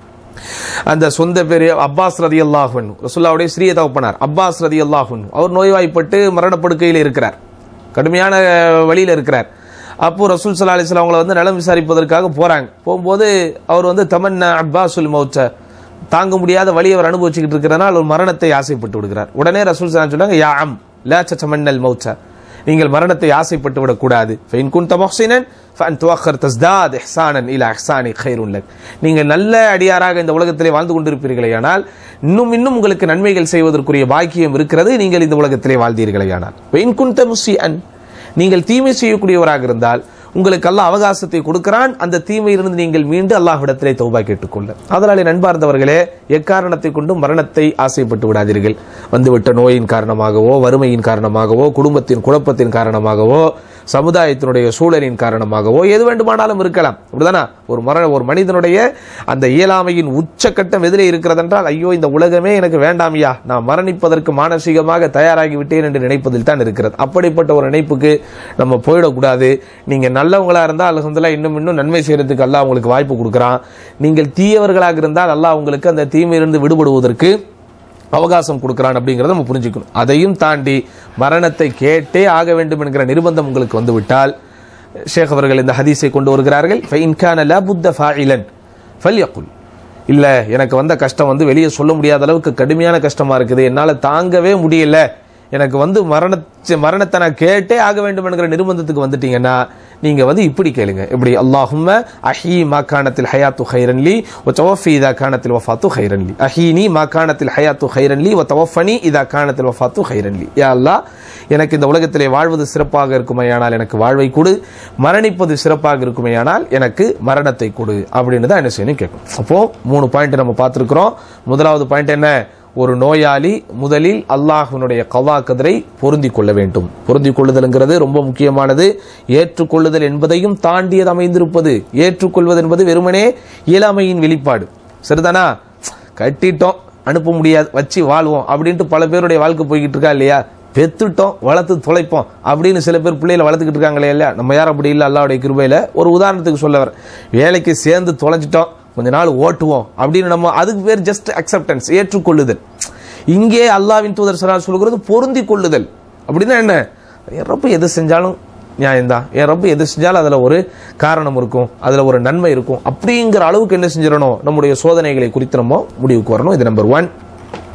அந்த சொந்த பேரு அப்பாஸ் ரதி அல்லாஹன் ரசுல்லாவுடைய சிறிய தகப்பனார் அப்பாஸ் ரதி அல்லாஹன் அவர் நோய்வாய்ப்பட்டு மரணப்படுக்கையில் இருக்கிறார் கடுமையான வழியில் இருக்கிறார் அப்போ ரசூல் சல்லா அலிஸ்லாம் அவங்கள வந்து நலம் விசாரிப்பதற்காக போறாங்க போகும்போது அவர் வந்து தமன்னா அப்பாசுல் மௌச்ச தாங்க முடியாத வழி அவர் அனுபவிச்சுக்கிட்டு இருக்கிறனால ஒரு மரணத்தை ஆசைப்பட்டு விடுகிறார் உடனே ரசூல் சலாம் சொன்னாங்க யா அம் லேச்ச தமன்னல் மௌச்ச நீங்கள் மரணத்தை ஆசைப்பட்டு விடக்கூடாது ஃபைன் குன்த முஹ்சினன் ஃபன் துவக்கர் தஸ்தாத் இஹ்சானன் இலா இஹ்சானி கைருன் லக் நீங்கள் நல்ல அடியாராக இந்த உலகத்திலே வாழ்ந்து கொண்டிருப்பீர்களே ஆனால் இன்னும் இன்னும் உங்களுக்கு நன்மைகள் செய்வதற்குரிய பாக்கியம் இருக்கிறது நீங்கள் இந்த உலகத்திலே வாழ்ந்தீர்களே ஆனால் ஃபைன் குன்த முஸ்ஸிஅன் நீங்கள் தீமை செய்யக்கூடியவராக இருந்தால் உங்களுக்கு அல்லாஹ் அவகாசத்தை கொடுக்கிறான் அந்த தீமையிலிருந்து நீங்கள் மீண்டு அல்லாஹ்விடத்திலே தௌபா கேட்டுக்கொள்ள அதனாலே நண்பார்ந்தவர்களே எக்காரணத்தை கொண்டும் மரணத்தை ஆசைப்பட்டு விடாதீர்கள் வந்துவிட்ட நோயின் காரணமாகவோ வறுமையின் காரணமாகவோ குடும்பத்தின் குழப்பத்தின் காரணமாகவோ சமுதாயத்தினுடைய சூழலின் காரணமாகவோ எது வேண்டுமானாலும் இருக்கலாம் அப்படிதானா ஒரு மர ஒரு மனிதனுடைய அந்த இயலாமையின் உச்சக்கட்டம் எதிரே இருக்கிறதென்றால் ஐயோ இந்த உலகமே எனக்கு வேண்டாமியா நான் மரணிப்பதற்கு மானசீகமாக தயாராகி விட்டேன் என்று நினைப்பதில் தான் இருக்கிறது அப்படிப்பட்ட ஒரு நினைப்புக்கு நம்ம போயிடக்கூடாது நீங்க நல்லவங்களா இருந்தால் அல்ஹம்துலில்லாஹ் இன்னும் இன்னும் நன்மை செய்யறதுக்கு அல்லாஹ் உங்களுக்கு வாய்ப்பு கொடுக்குறான் நீங்கள் தீயவர்களாக இருந்தால் அல்லாஹ் உங்களுக்கு அந்த தீமையிலிருந்து விடுபடுவதற்கு அவகாசம் கொடுக்கிறான் அப்படிங்கறத நம்ம புரிஞ்சுக்கணும் அதையும் தாண்டி மரணத்தை கேட்டே ஆக வேண்டும் என்கிற நிர்பந்தம் உங்களுக்கு வந்துவிட்டால் ஷேக் அவர்கள் இந்த ஹதீஸை கொண்டு வருகிறார்கள் فَإِنْ كَانَ لَا بُدَّ فَاعِلًا فَلْيَقُلْ இல்ல எனக்கு வந்த கஷ்டம் வந்து வெளியே சொல்ல முடியாத அளவுக்கு கடுமையான கஷ்டமா இருக்குது என்னால தாங்கவே முடியல எனக்கு வந்து மரண மரணத்தை நான் கேட்டே ஆக வேண்டும் என்கிற நிர்பந்தத்துக்கு வந்துட்டீங்கன்னா நீங்க வந்து இப்படி கேளுங்க இப்படி அல்லாஹும்ம அஹி மா கானத்தில் ஹயாத்து ஹைரன்லி ஒ தவஃபி இதா கானத்தில் வஃபாத்து ஹைரன்லி அஹீனி மா கானத்தில் ஹயாத்து ஹைரன்லி ஒ தவஃபனி இதா கானத்தில் வஃபாத்து ஹைரன்லி யா அல்லாஹ் எனக்கு இந்த உலகத்திலே வாழ்வது சிறப்பாக இருக்குமேயானால் எனக்கு வாழ்வை கொடு மரணிப்பது சிறப்பாக இருக்குமேயானால் எனக்கு மரணத்தை கொடு அப்படின்னு தான் என்ன செய்யணும் கேட்கும் அப்போ மூணு பாயிண்ட் நம்ம பார்த்துருக்கிறோம் முதலாவது பாயிண்ட் என்ன ஒரு நோயாளி முதலில் அல்லாஹ்வினுடைய கவா கதிரை பொருந்தி கொள்ள வேண்டும் பொருந்தி கொள்ளுதல்ங்கிறது ரொம்ப முக்கியமானது ஏற்றுக்கொள்ளுதல் என்பதையும் தாண்டியது அமைந்திருப்பது ஏற்றுக்கொள்வது என்பது வெறுமனே இயலாமையின் வெளிப்பாடு சரிதானா கட்டிட்டோம் அனுப்ப முடியாது வச்சு வாழ்வோம் அப்படின்ட்டு பல பேருடைய வாழ்க்கை போய்கிட்டு இருக்கா இல்லையா பெத்துட்டோம் வளர்த்து தொலைப்போம் அப்படின்னு சில பேர் பிள்ளைகளை வளர்த்துக்கிட்டு இருக்காங்களே இல்லையா நம்ம யாரும் அப்படி இல்லை அல்லாவுடைய கிருபையில ஒரு உதாரணத்துக்கு சொல்லவர் வேலைக்கு சேர்ந்து தொலைஞ்சிட்டோம் கொஞ்ச நாள் ஓட்டுவோம் அப்படின்னு நம்ம அதுக்கு பேர் ஜஸ்ட் அக்செப்டன்ஸ் ஏற்றுக்கொள்ளுதல் இங்கே அல்லாவின் தூதர் சலால் சொல்கிறது பொருந்தி கொள்ளுதல் அப்படின்னா என்ன என் ரப்பு எது செஞ்சாலும் நியாயம்தான் என் ரப்பு எது செஞ்சாலும் அதுல ஒரு காரணம் இருக்கும் அதுல ஒரு நன்மை இருக்கும் அப்படிங்கிற அளவுக்கு என்ன செஞ்சிடணும் நம்முடைய சோதனைகளை குறித்து நம்ம முடிவுக்கு வரணும் இது நம்பர் ஒன்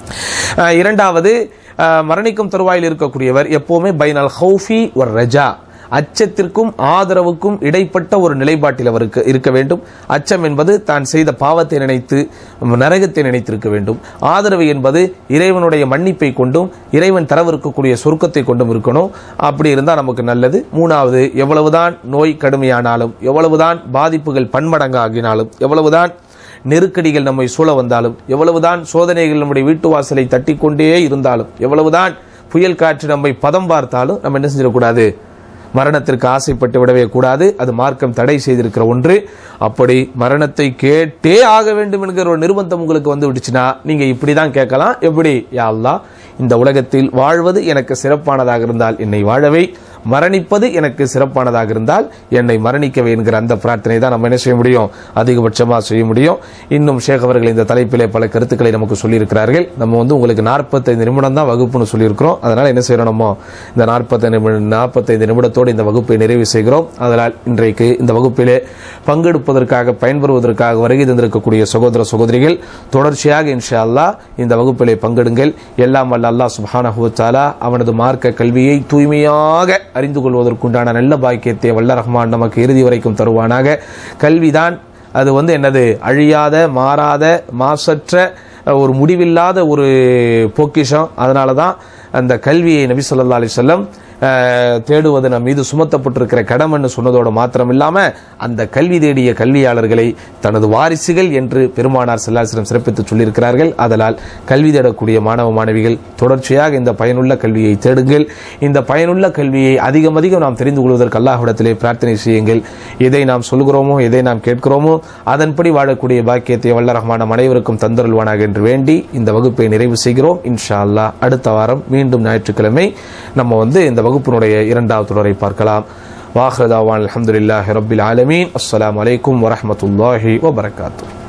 அஹ், இரண்டாவது அஹ், மரணிக்கும் தருவாயில் இருக்கக்கூடியவர் எப்பவுமே பைனல் ஹவுஃபி ஒரு ரஜா அச்சத்திற்கும் ஆதரவுக்கும் இடைப்பட்ட ஒரு நிலைப்பாட்டில் அவருக்கு இருக்க வேண்டும் அச்சம் என்பது தான் செய்த பாவத்தை நினைத்து நரகத்தை நினைத்திருக்க வேண்டும் ஆதரவு என்பது இறைவனுடைய மன்னிப்பை கொண்டும் இறைவன் தரவிருக்கக்கூடிய சொர்க்கத்தை கொண்டும் இருக்கணும் அப்படி இருந்தால் நமக்கு நல்லது மூணாவது எவ்வளவுதான் நோய் கடுமையானாலும் எவ்வளவுதான் பாதிப்புகள் பன்மடங்காகினாலும் எவ்வளவுதான் நெருக்கடிகள் நம்மை சூழ வந்தாலும் எவ்வளவுதான் சோதனைகள் நம்முடைய வீட்டு வாசலை தட்டிக்கொண்டே இருந்தாலும் எவ்வளவுதான் புயல் காற்று நம்மை பதம் பார்த்தாலும் நம்ம என்ன செஞ்சிடக்கூடாது மரணத்திற்கு ஆசைப்பட்டு விடவே கூடாது அது மார்க்கம் தடை செய்திருக்கிற ஒன்று அப்படி மரணத்தை கேட்டே ஆக வேண்டும் என்கிற ஒரு நிர்பந்தம் உங்களுக்கு வந்து விடுச்சுன்னா நீங்க இப்படிதான் கேட்கலாம் எப்படி யா அல்லாஹ் இந்த உலகத்தில் வாழ்வது எனக்கு சிறப்பானதாக இருந்தால் என்னை வாழவை மரணிப்பது எனக்கு சிறப்பானதாக இருந்தால் என்னை மரணிக்கவே என்கிற அந்த பிரார்த்தனை தான் நம்ம என்ன செய்ய முடியும் அதிகபட்சமாக செய்ய முடியும் இன்னும் ஷேக் அவர்கள் இந்த தலைப்பிலே பல கருத்துக்களை நமக்கு சொல்லியிருக்கிறார்கள் நம்ம வந்து உங்களுக்கு நாற்பத்தைந்து நிமிடம் தான் வகுப்புன்னு சொல்லியிருக்கிறோம் அதனால என்ன செய்யறோம் நம்ம இந்த நாற்பத்தைந்து நிமிடம் நாற்பத்தைந்து நிமிடத்தோடு இந்த வகுப்பை நிறைவு செய்கிறோம் அதனால் இன்றைக்கு இந்த வகுப்பிலே பங்கெடுப்பதற்காக பயன்பெறுவதற்காக வருகை தந்திருக்கக்கூடிய சகோதர சகோதரிகள் தொடர்ச்சியாக இன்ஷா அல்லாஹ் இந்த வகுப்பிலே பங்கெடுங்கள் எல்லாம் வல்ல அல்லாஹ் சுப்ஹானஹு வ தஆலா அவனது மார்க்க கல்வியை தூய்மையாக அறிந்து கொள்வதற்குண்டான நல்ல பாக்கியத்தை வல்ல ரஹ்மான் நமக்கு இறுதி வரைக்கும் தருவானாக கல்விதான் அது வந்து என்னது அழியாத மாறாத மாசற்ற ஒரு முடிவில்லாத ஒரு பொக்கிஷம் அதனால தான் அந்த கல்வியை நபி ஸல்லல்லாஹு அலைஹி வஸல்லம் அஹ், தேடுவது நம் மீது சுமத்தப்பட்டிருக்கிற கடமைன்னு சொன்னதோடு மாத்திரம் இல்லாம அந்த கல்வி தேடிய கல்வியாளர்களை தனது வாரிசுகள் என்று பெருமானார் செல்லாசிரம் சிறப்பித்து சொல்லியிருக்கிறார்கள் அதனால் கல்வி தேடக்கூடிய மாணவ மாணவிகள் தொடர்ச்சியாக இந்த பயனுள்ள கல்வியை தேடுங்கள் இந்த பயனுள்ள கல்வியை அதிகம் அதிகம் நாம் தெரிந்து கொள்வதற்கு அல்லாஹ்விடத்திலே பிரார்த்தனை செய்யுங்கள் எதை நாம் சொல்கிறோமோ எதை நாம் கேட்கிறோமோ அதன்படி வாழக்கூடிய பாக்கியத்தை வல்ல ரஹ்மான அனைவருக்கும் தந்தருள்வானாக என்று வேண்டி இந்த வகுப்பை நிறைவு செய்கிறோம் இன்ஷா அல்லாஹ் அடுத்த வாரம் மீண்டும் ஞாயிற்றுக்கிழமை நம்ம வந்து இந்த வகுப்பினுடைய இரண்டாவது தொடரை பார்க்கலாம் வாஹ்ரதாவான் அல்ஹம்துலில்லாஹி ரப்பில் ஆலமீன் அஸ்ஸலாமு அலைக்கும் வரஹ்மத்துல்லாஹி வபரகாத்துஹு